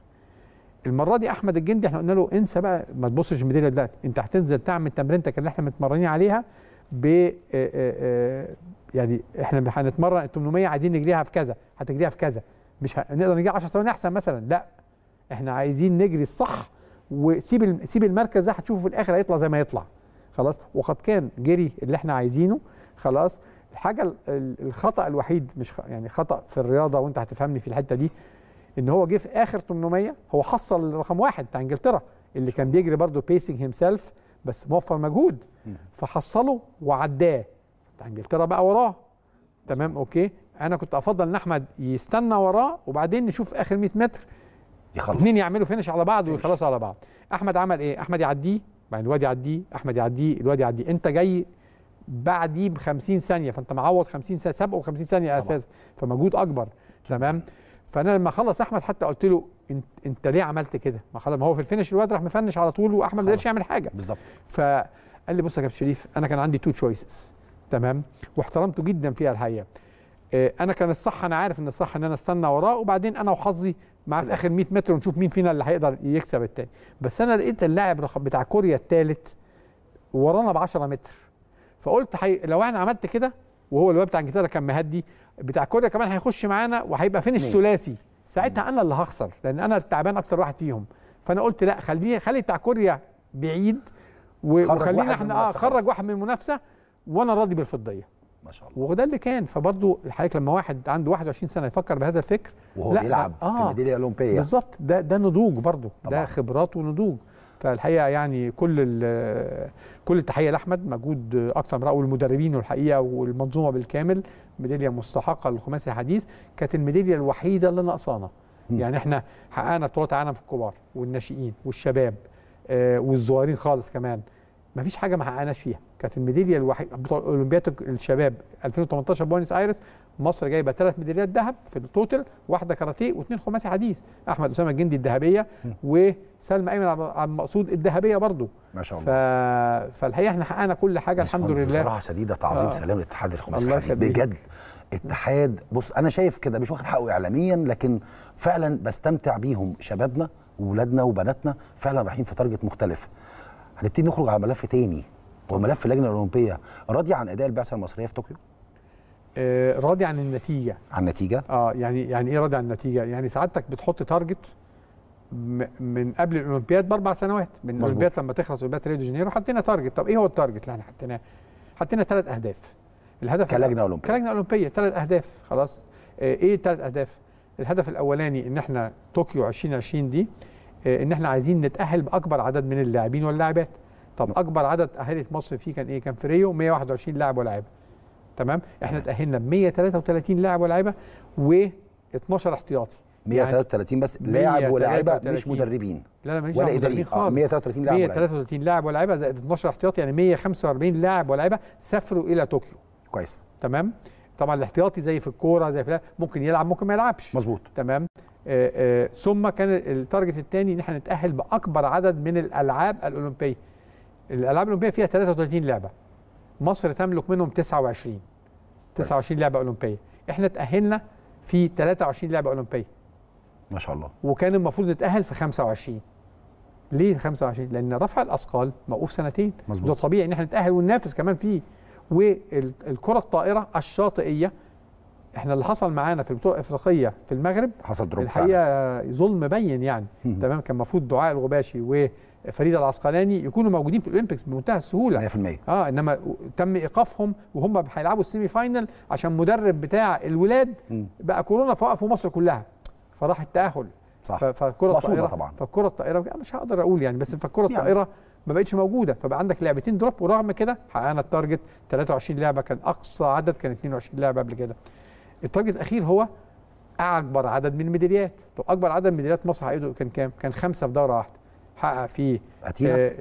المره دي احمد الجندي احنا قلنا له انسى بقى ما تبصش الميداليه دلوقتي انت هتنزل تعمل تمرينتك اللي احنا متمرنين عليها ب آه، آه، آه، يعني احنا هنتمرن ال 800 عايزين نجريها في كذا هتجريها في كذا مش هنقدر نجري 10 ثواني احسن مثلا لا احنا عايزين نجري الصح وسيب الم- سيب المركز ده هتشوفه في الاخر هيطلع زي ما يطلع خلاص وقد كان جري اللي احنا عايزينه خلاص الحاجه ال- ال- الخطا الوحيد مش خ- يعني خطا في الرياضه وانت هتفهمني في الحته دي ان هو جه في اخر 800 هو حصل رقم واحد بتاع انجلترا اللي كان بيجري برضه بيسنج هيم سيلف بس موفر مجهود فحصله وعداه بتاع انجلترا بقى وراه تمام اوكي انا كنت افضل ان احمد يستنى وراه وبعدين نشوف اخر 100 متر يخلص اثنين يعملوا فينش على بعض فينش. ويخلصوا على بعض احمد عمل ايه احمد يعديه بعدين الواد يعديه احمد يعديه الواد يعديه انت جاي بعديه ب 50 ثانيه فانت معوض 50 ثانيه سابقه 50 ثانيه طبعا. اساسا فمجهود اكبر تمام فانا لما خلص احمد حتى قلت له انت, انت ليه عملت كده ما خلاص ما هو في الفينش الواد راح مفنش على طول واحمد ما قدرش خلاص. يعمل حاجه بالظبط فقال لي بص يا كابتن شريف انا كان عندي تو تشويسز تمام واحترمته جدا فيها الحقيقه آه، انا كان الصح انا عارف ان الصح ان انا استنى وراه وبعدين انا وحظي معاه في اخر 100 متر ونشوف مين فينا اللي هيقدر يكسب التاني بس انا لقيت اللاعب رقم- بتاع كوريا الثالث ورانا ب 10 متر فقلت حي... لو انا عملت كده وهو الواد بتاع انجلترا كان مهدي بتاع كوريا كمان هيخش معانا وهيبقى فينش اتنين. ثلاثي ساعتها انا اللي هخسر لان انا التعبان اكتر واحد فيهم فانا قلت لا خليه خلي بتاع كوريا بعيد و- خرج وخلينا واحد من احنا اه المنافسة خرج خلاص. واحد من المنافسه وانا راضي بالفضيه ما شاء الله وده اللي كان فبرضه الحقيقه لما واحد عنده 21 سنه يفكر بهذا الفكر وهو لا، بيلعب آه. في الميداليه الاولمبيه بالظبط ده ده نضوج برضه طبعاً. ده خبرات ونضوج فالحقيقه يعني كل ال- كل التحيه لاحمد مجهود اكثر من رائع والمدربين والحقيقه والمنظومه بالكامل ميداليه مستحقه للخماسي الحديث كانت الميداليه الوحيده اللي ناقصانا مم. يعني احنا حققنا بطولات عالم في الكبار والناشئين والشباب آه والصغيرين خالص كمان ما فيش حاجه ما حققناش فيها كانت الميداليه الوحيده بتوع اولمبياد الشباب 2018 بوينس ايرس مصر جايبه ثلاث ميداليات ذهب في التوتال واحده كاراتيه واثنين خماسي حديث احمد اسامه الجندي الذهبيه وسلمى ايمن عبد عبد المقصود الذهبيه برضو ما شاء ف... الله فالحقيقه احنا حققنا كل حاجه الحمد لله بصراحه شديده تعظيم آه. سلام الاتحاد الخماسي الله الحديث يخليك. بجد اتحاد بص انا شايف كده مش واخد حقه اعلاميا لكن فعلا بستمتع بيهم شبابنا وولادنا وبناتنا فعلا رايحين في تارجت مختلف هنبتدي نخرج على ملف تاني هو ملف اللجنه الاولمبيه راضي عن اداء البعثه المصريه في طوكيو آه راضي عن النتيجه عن النتيجه اه يعني يعني ايه راضي عن النتيجه يعني سعادتك بتحط تارجت م- من قبل الاولمبياد باربع سنوات من مظبوط. الاولمبياد لما تخلص اولمبياد ريو دي جانيرو حطينا تارجت طب ايه هو التارجت اللي احنا حطيناه حطينا ثلاث اهداف الهدف كلجنة أولمبية. كلجنه اولمبيه ثلاث اهداف خلاص آه ايه الثلاث اهداف الهدف الاولاني ان احنا طوكيو 2020 دي آه ان احنا عايزين نتاهل باكبر عدد من اللاعبين واللاعبات طب اكبر عدد تاهلت مصر فيه كان ايه كان في ريو 121 لاعب ولاعبه تمام احنا تاهلنا ب 133 لاعب ولاعيبه و12 احتياطي 133 بس لاعب ولاعيبه مش 133. مدربين لا لا ماليش ولا دعوه اداريين بالمدربين آه، خالص 133 لاعب ولاعيبه 133 لاعب ولاعيبه زائد 12 احتياطي يعني 145 لاعب ولاعيبه سافروا الى طوكيو كويس تمام طبعا الاحتياطي زي في الكوره زي في ممكن يلعب ممكن ما يلعبش مظبوط تمام آه آه ثم كان التارجت الثاني ان احنا نتاهل باكبر عدد من الالعاب الاولمبيه الالعاب الاولمبيه فيها 33 لعبه مصر تملك منهم 29 29 لعبه اولمبيه احنا تاهلنا في 23 لعبه اولمبيه ما شاء الله وكان المفروض نتاهل في 25 ليه 25 لان رفع الاثقال موقوف سنتين مظبوط. ده طبيعي ان احنا نتاهل وننافس كمان فيه والكره الطائره الشاطئيه احنا اللي حصل معانا في البطوله الافريقيه في المغرب حصل دروب فعلا الحقيقه ظلم بين يعني مم. تمام كان المفروض دعاء الغباشي وفريده العسقلاني يكونوا موجودين في الاولمبيكس بمنتهى السهوله 100% اه انما تم ايقافهم وهم هيلعبوا السيمي فاينل عشان مدرب بتاع الولاد مم. بقى كورونا فوقفوا مصر كلها فراح التاهل صح ف- فالكره مقصودة الطائره طبعا. فالكره الطائره مش هقدر اقول يعني بس فالكره يعني. الطائره ما بقتش موجوده فبقى عندك لعبتين دروب ورغم كده حققنا التارجت 23 لعبه كان اقصى عدد كان 22 لعبه قبل كده التارجت الاخير هو اكبر عدد من الميداليات طب اكبر عدد من ميداليات مصر حققته كان كام كان خمسه في دوره واحده حقق في اتينا آه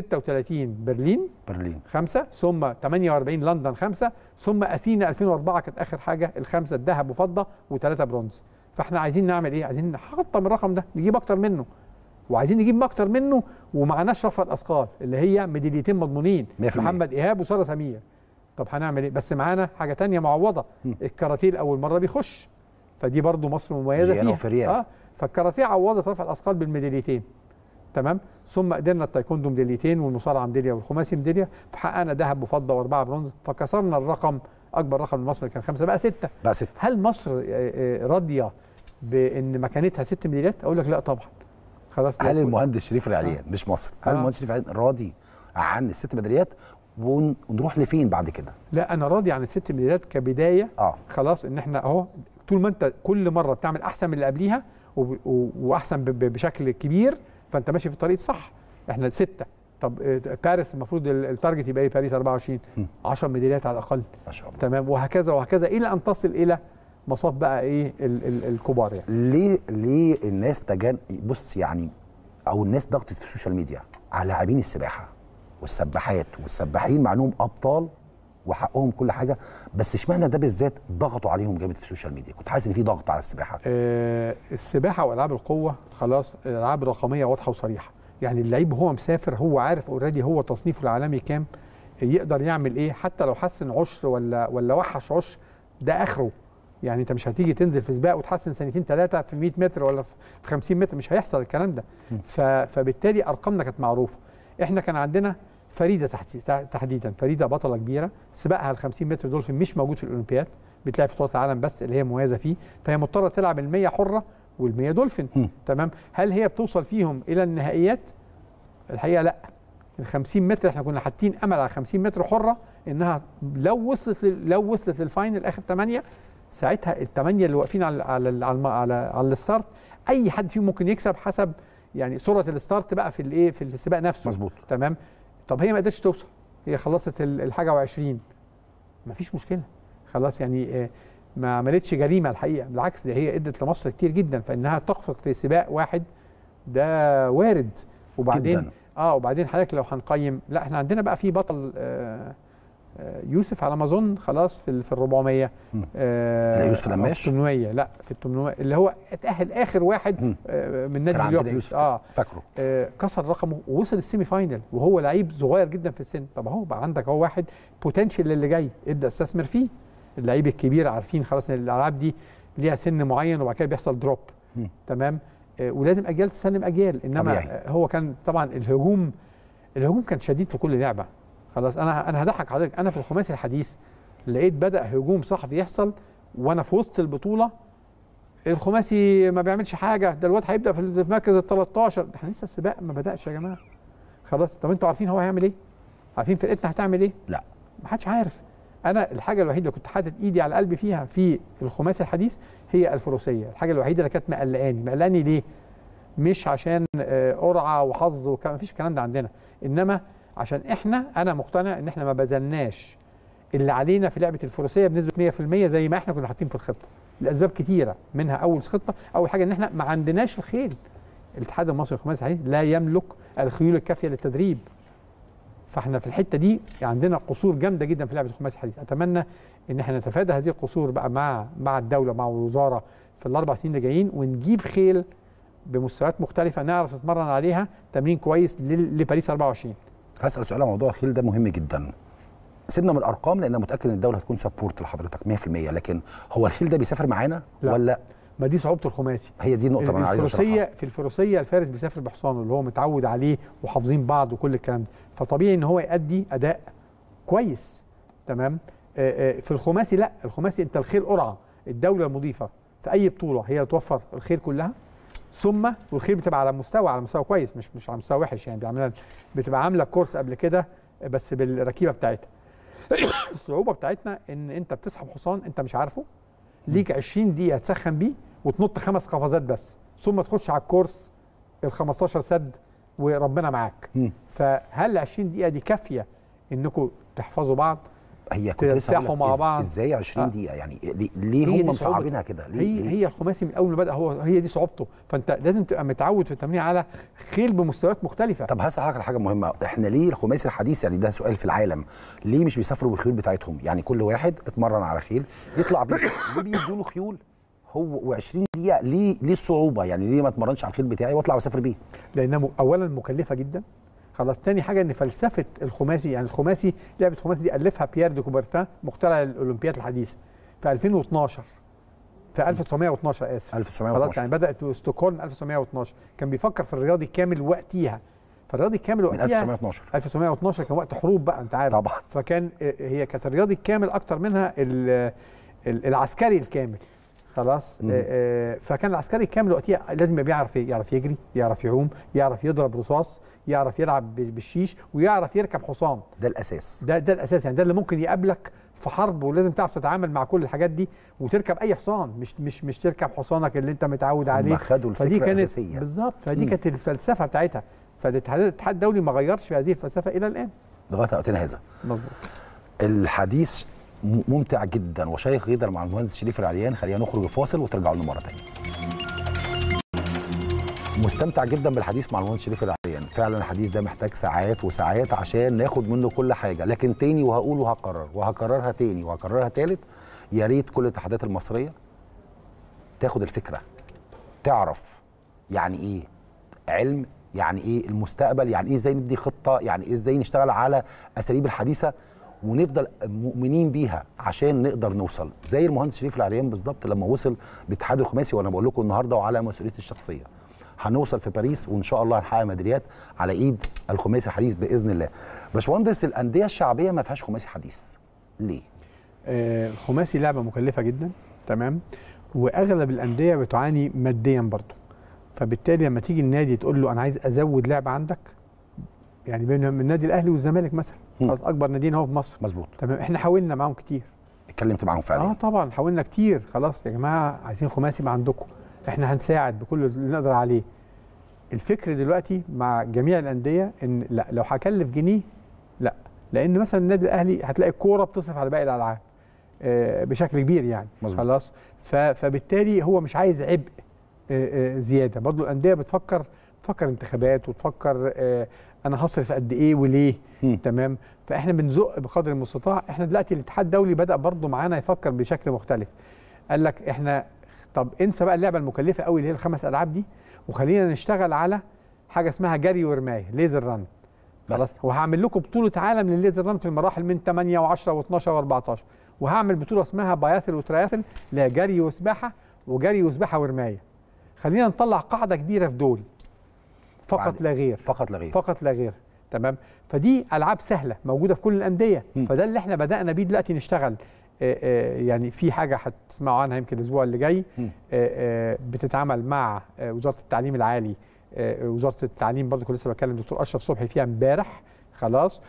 36 برلين برلين خمسة ثم 48 لندن خمسة ثم أثينا 2004 كانت آخر حاجة الخمسة الذهب وفضة وثلاثة برونز فاحنا عايزين نعمل ايه عايزين نحطم الرقم ده نجيب اكتر منه وعايزين نجيب اكتر منه ومعناش رفع الاثقال اللي هي ميداليتين مضمونين 100%. محمد ايهاب وساره سمير طب هنعمل ايه بس معانا حاجه تانية معوضه م. الكاراتيه لاول مره بيخش فدي برضو مصر مميزه جيانا فيها وفريال. اه فالكاراتيه عوضت رفع الاثقال بالميداليتين تمام ثم قدرنا التايكوندو ميداليتين والمصارعه ميداليه والخماسي ميداليه فحققنا ذهب وفضه واربعه برونز فكسرنا الرقم اكبر رقم لمصر كان خمسه بقى سته بقى ست هل مصر آه، آه، راضيه بان مكانتها ست ميداليات؟ اقول لك لا طبعا خلاص هل المهندس شريف العليان مش مصر هل آه. المهندس شريف العليان راضي عن الست ميداليات ون- ونروح لفين بعد كده لا انا راضي عن الست ميداليات كبدايه اه خلاص ان احنا اهو طول ما انت كل مره بتعمل احسن من اللي قبليها وب- و- واحسن ب- ب- بشكل كبير فانت ماشي في الطريق الصح احنا سته طب آه، باريس المفروض ال- التارجت يبقى ايه باريس 24 م. 10 ميداليات على الاقل ما شاء الله تمام وهكذا وهكذا الى ان تصل الى مصاف بقى ايه ال ال الكبار يعني ليه ليه الناس تجان بص يعني او الناس ضغطت في السوشيال ميديا على لاعبين السباحه والسباحات والسباحين مع انهم ابطال وحقهم كل حاجه بس اشمعنى ده بالذات ضغطوا عليهم جامد في السوشيال ميديا كنت حاسس ان في ضغط على السباحه آه، السباحه والعاب القوه خلاص الالعاب الرقميه واضحه وصريحه يعني اللعيب وهو مسافر هو عارف اوريدي هو تصنيفه العالمي كام يقدر يعمل ايه حتى لو حسن عشر ولا ولا وحش عشر ده اخره يعني انت مش هتيجي تنزل في سباق وتحسن سنتين ثلاثه في 100 متر ولا في 50 متر مش هيحصل الكلام ده ف- فبالتالي ارقامنا كانت معروفه احنا كان عندنا فريده تحت- تحديدا فريده بطله كبيره سباقها ال 50 متر دولفين مش موجود في الاولمبياد بتلعب في بطوله العالم بس اللي هي مميزه فيه فهي مضطره تلعب ال 100 حره وال 100 دولفين مم. تمام هل هي بتوصل فيهم الى النهائيات الحقيقه لا ال 50 متر احنا كنا حاطين امل على 50 متر حره انها لو وصلت لل- لو وصلت للفاينل اخر 8 ساعتها الثمانيه اللي واقفين على على على على, على, على الستارت اي حد فيهم ممكن يكسب حسب يعني سرعه الستارت بقى في الايه في السباق نفسه مظبوط. تمام طب هي ما قدرتش توصل هي خلصت ال- الحاجه و20 ما فيش مشكله خلاص يعني آه، ما عملتش جريمه الحقيقه بالعكس دي هي ادت لمصر كتير جدا فانها تخفق في سباق واحد ده وارد وبعدين جداً. اه وبعدين حضرتك لو هنقيم لا احنا عندنا بقى في بطل آه آه، يوسف على ما اظن خلاص في ال- في ال 400 مم. آه لا، يوسف أو القماش؟ في 800 لا في ال 800 اللي هو اتاهل اخر واحد مم. آه من كان نادي عندنا اليوكليف يوسف اه فاكره آه، كسر رقمه ووصل السيمي فاينل وهو لعيب صغير جدا في السن طب اهو بقى عندك اهو واحد بوتنشال اللي جاي ابدا استثمر فيه اللعيب الكبير عارفين خلاص ان الالعاب دي ليها سن معين وبعد كده بيحصل دروب مم. تمام آه، ولازم اجيال تسلم اجيال انما طبيعي. آه، هو كان طبعا الهجوم الهجوم كان شديد في كل لعبه خلاص انا انا هضحك حضرتك انا في الخماسي الحديث لقيت بدا هجوم صحفي يحصل وانا في وسط البطوله الخماسي ما بيعملش حاجه ده الواد هيبدا في المركز ال 13 ده احنا لسه السباق ما بداش يا جماعه خلاص طب انتوا عارفين هو هيعمل ايه؟ عارفين فرقتنا هتعمل ايه؟ لا ما حدش عارف انا الحاجه الوحيده اللي كنت حاطط ايدي على قلبي فيها في الخماسي الحديث هي الفروسيه الحاجه الوحيده اللي كانت مقلقاني مقلقاني ليه مش عشان آه، قرعه وحظ وكلام مفيش الكلام ده عندنا انما عشان احنا انا مقتنع ان احنا ما بذلناش اللي علينا في لعبه الفروسيه بنسبه 100% زي ما احنا كنا حاطين في الخطه لاسباب كتيره منها اول خطه اول حاجه ان احنا ما عندناش الخيل الاتحاد المصري للخماسي الحديث لا يملك الخيول الكافيه للتدريب فاحنا في الحته دي عندنا قصور جامده جدا في لعبه الخماسي الحديث اتمنى ان احنا نتفادى هذه القصور بقى مع مع الدوله مع الوزاره في الاربع سنين اللي جايين ونجيب خيل بمستويات مختلفه نعرف نتمرن عليها تمرين كويس لل- لباريس 24 هسال سؤال على موضوع الخيل ده مهم جدا سيبنا من الارقام لان انا متاكد ان الدوله هتكون سبورت لحضرتك 100% لكن هو الخيل ده بيسافر معانا لا. ولا ما دي صعوبه الخماسي هي دي النقطه اللي انا عايز الفروسيه اشرحها في الفروسيه الفارس بيسافر بحصانه اللي هو متعود عليه وحافظين بعض وكل الكلام ده فطبيعي ان هو يؤدي اداء كويس تمام آه، آه، في الخماسي لا الخماسي انت الخيل قرعه الدوله المضيفه في اي بطوله هي توفر الخيل كلها ثم والخيل بتبقى على مستوى على مستوى كويس مش مش على مستوى وحش يعني بيعملها بتبقى عامله كورس قبل كده بس بالركيبه بتاعتها الصعوبه بتاعتنا ان انت بتسحب حصان انت مش عارفه ليك 20 دقيقه تسخن بيه وتنط خمس قفزات بس ثم تخش على الكورس ال 15 سد وربنا معاك مم. فهل ال 20 دقيقه دي كافيه انكم تحفظوا بعض هي كنت لسه هقول ترتاحوا لك مع إز- بعض. ازاي 20 آه. دقيقه يعني ليه- ليه هي هم دي صعوبة. مصعبينها كده ليه, هي ليه؟ هي الخماسي من اول ما بدا هو هي دي صعوبته فانت لازم تبقى متعود في التمرين على خيل بمستويات مختلفه طب هسأل حضرتك على حاجه مهمه احنا ليه الخماسي الحديث يعني ده سؤال في العالم ليه مش بيسافروا بالخيول بتاعتهم يعني كل واحد اتمرن على خيل يطلع بيه ليه بيدوا له خيول هو و20 دقيقه ليه ليه الصعوبه يعني ليه ما اتمرنش على الخيل بتاعي واطلع واسافر بيه لانها م- اولا مكلفه جدا خلاص تاني حاجه ان فلسفه الخماسي يعني الخماسي لعبه الخماسي دي الفها بيير دي كوبرتان مخترع الاولمبياد الحديثه في 2012 في 1912 اسف خلاص 1912 يعني بدات ستوكهولم 1912 كان بيفكر في الرياضي الكامل وقتها فالرياضي الكامل من وقتها 1912 1912 كان وقت حروب بقى انت عارف طبعا فكان آه، هي كانت الرياضي الكامل اكتر منها ال- ال- العسكري الكامل خلاص مم. آه، آه، فكان العسكري الكامل وقتها لازم يبقى بيعرف ايه يعرف يجري يعرف يعوم يعرف يضرب رصاص يعرف يلعب ب- بالشيش ويعرف يركب حصان ده الاساس ده ده الاساس يعني ده اللي ممكن يقابلك في حرب ولازم تعرف تتعامل مع كل الحاجات دي وتركب اي حصان مش مش مش تركب حصانك اللي انت متعود عليه هم خدوا فدي الفكره كانت الاساسيه بالظبط فدي مم. كانت الفلسفه بتاعتها فالاتحاد الاتحاد الدولي ما غيرش في هذه الفلسفه الى الان لغايه وقتنا هذا مظبوط الحديث م- ممتع جدا وشيق جدا مع المهندس شريف العريان خلينا نخرج فاصل وترجعوا لنا مره ثانيه مستمتع جدا بالحديث مع المهندس شريف العريان فعلا الحديث ده محتاج ساعات وساعات عشان ناخد منه كل حاجه لكن تاني وهقول وهكرر وهكررها تاني وهكررها تالت يا ريت كل الاتحادات المصريه تاخد الفكره تعرف يعني ايه علم يعني ايه المستقبل يعني ايه ازاي نبدي خطه يعني ايه ازاي نشتغل على اساليب الحديثه ونفضل مؤمنين بيها عشان نقدر نوصل زي المهندس شريف العريان بالظبط لما وصل باتحاد الخماسي وانا بقول لكم النهارده وعلى مسؤوليتي الشخصيه هنوصل في باريس وان شاء الله هنحقق ميداليات على ايد الخماسي الحديث باذن الله باشمهندس الانديه الشعبيه ما فيهاش خماسي حديث ليه آه، الخماسي لعبه مكلفه جدا تمام واغلب الانديه بتعاني ماديا برضه فبالتالي لما تيجي النادي تقول له انا عايز ازود لعبه عندك يعني بينهم النادي الاهلي والزمالك مثلا مم. خلاص اكبر ناديين اهو في مصر مظبوط تمام احنا حاولنا معاهم كتير اتكلمت معاهم فعلا اه طبعا حاولنا كتير خلاص يا جماعه عايزين خماسي ما عندكم احنا هنساعد بكل اللي نقدر عليه الفكر دلوقتي مع جميع الانديه ان لا لو هكلف جنيه لا لان مثلا النادي الاهلي هتلاقي الكوره بتصرف على باقي الالعاب آه، بشكل كبير يعني مظبوط. خلاص ف- فبالتالي هو مش عايز عبء آه، آه، زياده برضه الانديه بتفكر تفكر انتخابات وتفكر آه، انا هصرف قد ايه وليه مم. تمام فاحنا بنزق بقدر المستطاع احنا دلوقتي الاتحاد الدولي بدا برضه معانا يفكر بشكل مختلف قال لك احنا طب انسى بقى اللعبه المكلفه قوي اللي هي الخمس العاب دي وخلينا نشتغل على حاجه اسمها جري ورمايه ليزر ران بس. خلاص وهعمل لكم بطوله عالم للليزر ران في المراحل من 8 و10 و12 و14 وهعمل بطوله اسمها باياثل وترياثل اللي هي جري وسباحه وجري وسباحه ورمايه خلينا نطلع قاعده كبيره في دول فقط وعلي- لا غير فقط لا غير فقط لا غير تمام فدي العاب سهله موجوده في كل الانديه مم. فده اللي احنا بدانا بيه دلوقتي نشتغل آه، آه، يعني في حاجه هتسمعوا عنها يمكن الاسبوع اللي جاي مم. آه، آه، بتتعامل مع آه، وزاره التعليم العالي آه، وزاره التعليم برضه كنت لسه بكلم دكتور اشرف صبحي فيها امبارح خلاص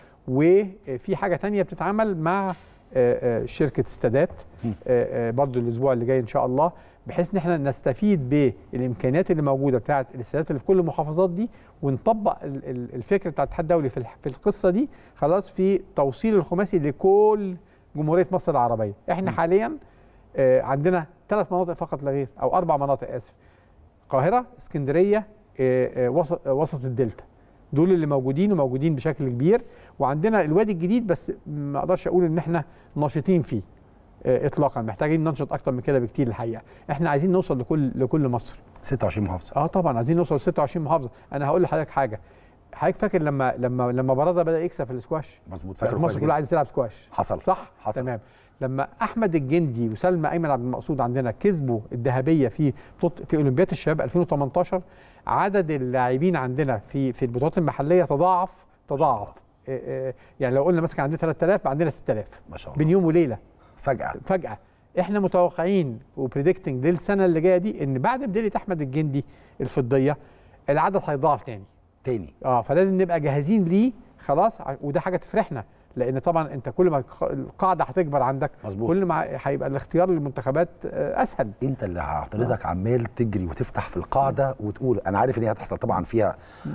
وفي حاجه تانية بتتعامل مع آه، آه، شركه استادات مم. آه، آه، برضه الاسبوع اللي جاي ان شاء الله بحيث ان احنا نستفيد بالامكانيات اللي موجوده بتاعه الاستادات اللي في كل المحافظات دي ونطبق ال- ال- الفكر بتاع الاتحاد الدولي في الح- في القصه دي خلاص في توصيل الخماسي لكل جمهوريه مصر العربيه احنا م. حاليا آه، عندنا ثلاث مناطق فقط لا غير او اربع مناطق اسف القاهره اسكندريه آه، آه، وسط آه، وسط الدلتا دول اللي موجودين وموجودين بشكل كبير وعندنا الوادي الجديد بس ما اقدرش اقول ان احنا ناشطين فيه آه، اطلاقا محتاجين ننشط اكتر من كده بكتير الحقيقه احنا عايزين نوصل لكل لكل مصر 26 محافظه اه طبعا عايزين نوصل ل 26 محافظه انا هقول لحضرتك حاجه حضرتك فاكر لما لما لما برادة بدا يكسب في الاسكواش مظبوط فاكر كويس مصر كلها جدا. عايزه تلعب سكواش حصل صح حصل. تمام لما احمد الجندي وسلمى ايمن عبد المقصود عندنا كسبوا الذهبيه في بطولة- في اولمبياد الشباب 2018 عدد اللاعبين عندنا في في البطولات المحليه تضاعف تضاعف آه، آه، يعني لو قلنا مثلا عندنا 3000 بقى عندنا 6000 ما شاء الله بين يوم وليله فجاه فجاه احنا متوقعين وبريدكتنج للسنه اللي جايه دي ان بعد ميداليه احمد الجندي الفضيه العدد هيضاعف تاني تاني اه فلازم نبقى جاهزين ليه خلاص ع- وده حاجه تفرحنا لان طبعا انت كل ما الق- القاعده هتكبر عندك مظبوط كل ما هيبقى الاختيار للمنتخبات آه، اسهل انت اللي حضرتك عمال تجري وتفتح في القاعده وتقول انا عارف ان هي هتحصل طبعا فيها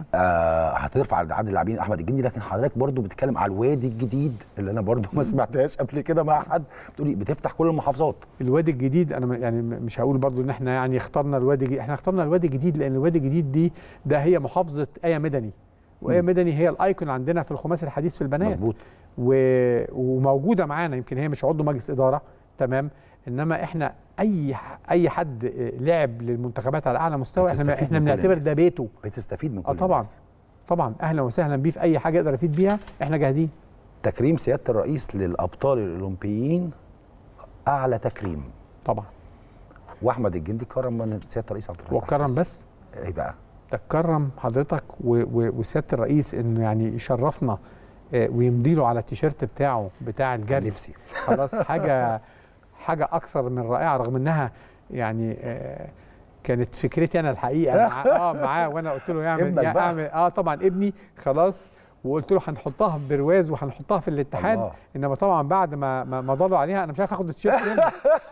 آه هترفع عدد اللاعبين احمد الجندي لكن حضرتك برضو بتتكلم على الوادي الجديد اللي انا برضو ما سمعتهاش قبل كده مع حد بتقولي بتفتح كل المحافظات الوادي الجديد انا م- يعني م- مش هقول برضو ان احنا يعني اخترنا الوادي الجديد احنا اخترنا الوادي الجديد لان الوادي الجديد دي ده هي محافظه ايه مدني وايه مم. مدني هي الايكون عندنا في الخماسي الحديث في البنات مظبوط و... وموجوده معانا يمكن هي مش عضو مجلس اداره تمام انما احنا اي اي حد لعب للمنتخبات على اعلى مستوى احنا بتستفيد احنا من كل بنعتبر الناس. ده بيته بتستفيد من اه كل طبعا الناس. طبعا اهلا وسهلا بيه في اي حاجه يقدر يفيد بيها احنا جاهزين تكريم سياده الرئيس للابطال الاولمبيين اعلى تكريم طبعا واحمد الجندي كرم من سياده الرئيس عبد الفتاح وكرم السيسي. بس ايه بقى تكرم حضرتك و- و- وسياده الرئيس انه يعني يشرفنا آه، ويمضي له على التيشيرت بتاعه بتاع الجري نفسي خلاص حاجه حاجه اكثر من رائعه رغم انها يعني آه، كانت فكرتي انا الحقيقه مع اه معاه وانا قلت له يعمل ابنك يا بقى. اعمل اه طبعا ابني خلاص وقلت له هنحطها في برواز وهنحطها في الاتحاد الله. انما طبعا بعد ما ما ما ضلوا عليها انا مش عارف اخد التيشيرت منه.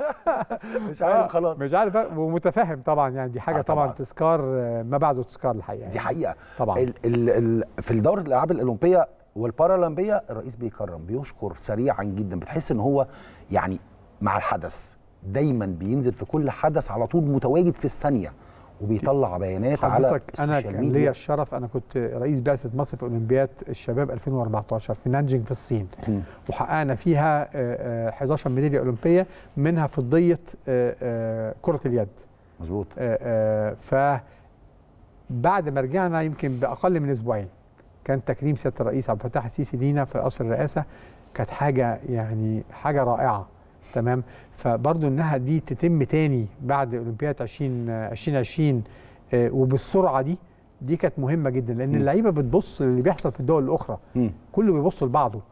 مش آه، عارف خلاص مش عارف ومتفهم طبعا يعني دي حاجه آه، طبعا, طبعاً. تذكار آه، ما بعده تذكار الحقيقه دي يعني. حقيقه طبعا ال ال ال في الدورة الالعاب الاولمبيه والبارالمبيه الرئيس بيكرم بيشكر سريعا جدا بتحس ان هو يعني مع الحدث دايما بينزل في كل حدث على طول متواجد في الثانيه وبيطلع بيانات على حضرتك انا السوشيال كان ميديا. ليا الشرف انا كنت رئيس بعثه مصر في اولمبياد الشباب 2014 في نانجينج في الصين مم. وحققنا فيها آه، آه، 11 ميداليه اولمبيه منها فضيه آه، آه، كره اليد مظبوط آه، آه، ف بعد ما رجعنا يمكن باقل من اسبوعين كان تكريم سياده الرئيس عبد الفتاح السيسي لينا في قصر الرئاسه كانت حاجه يعني حاجه رائعه تمام فبرضو انها دي تتم تاني بعد اولمبياد 20 2020 آه، وبالسرعه دي دي كانت مهمه جدا لان م. اللعيبه بتبص اللي بيحصل في الدول الاخرى مم. كله بيبص لبعضه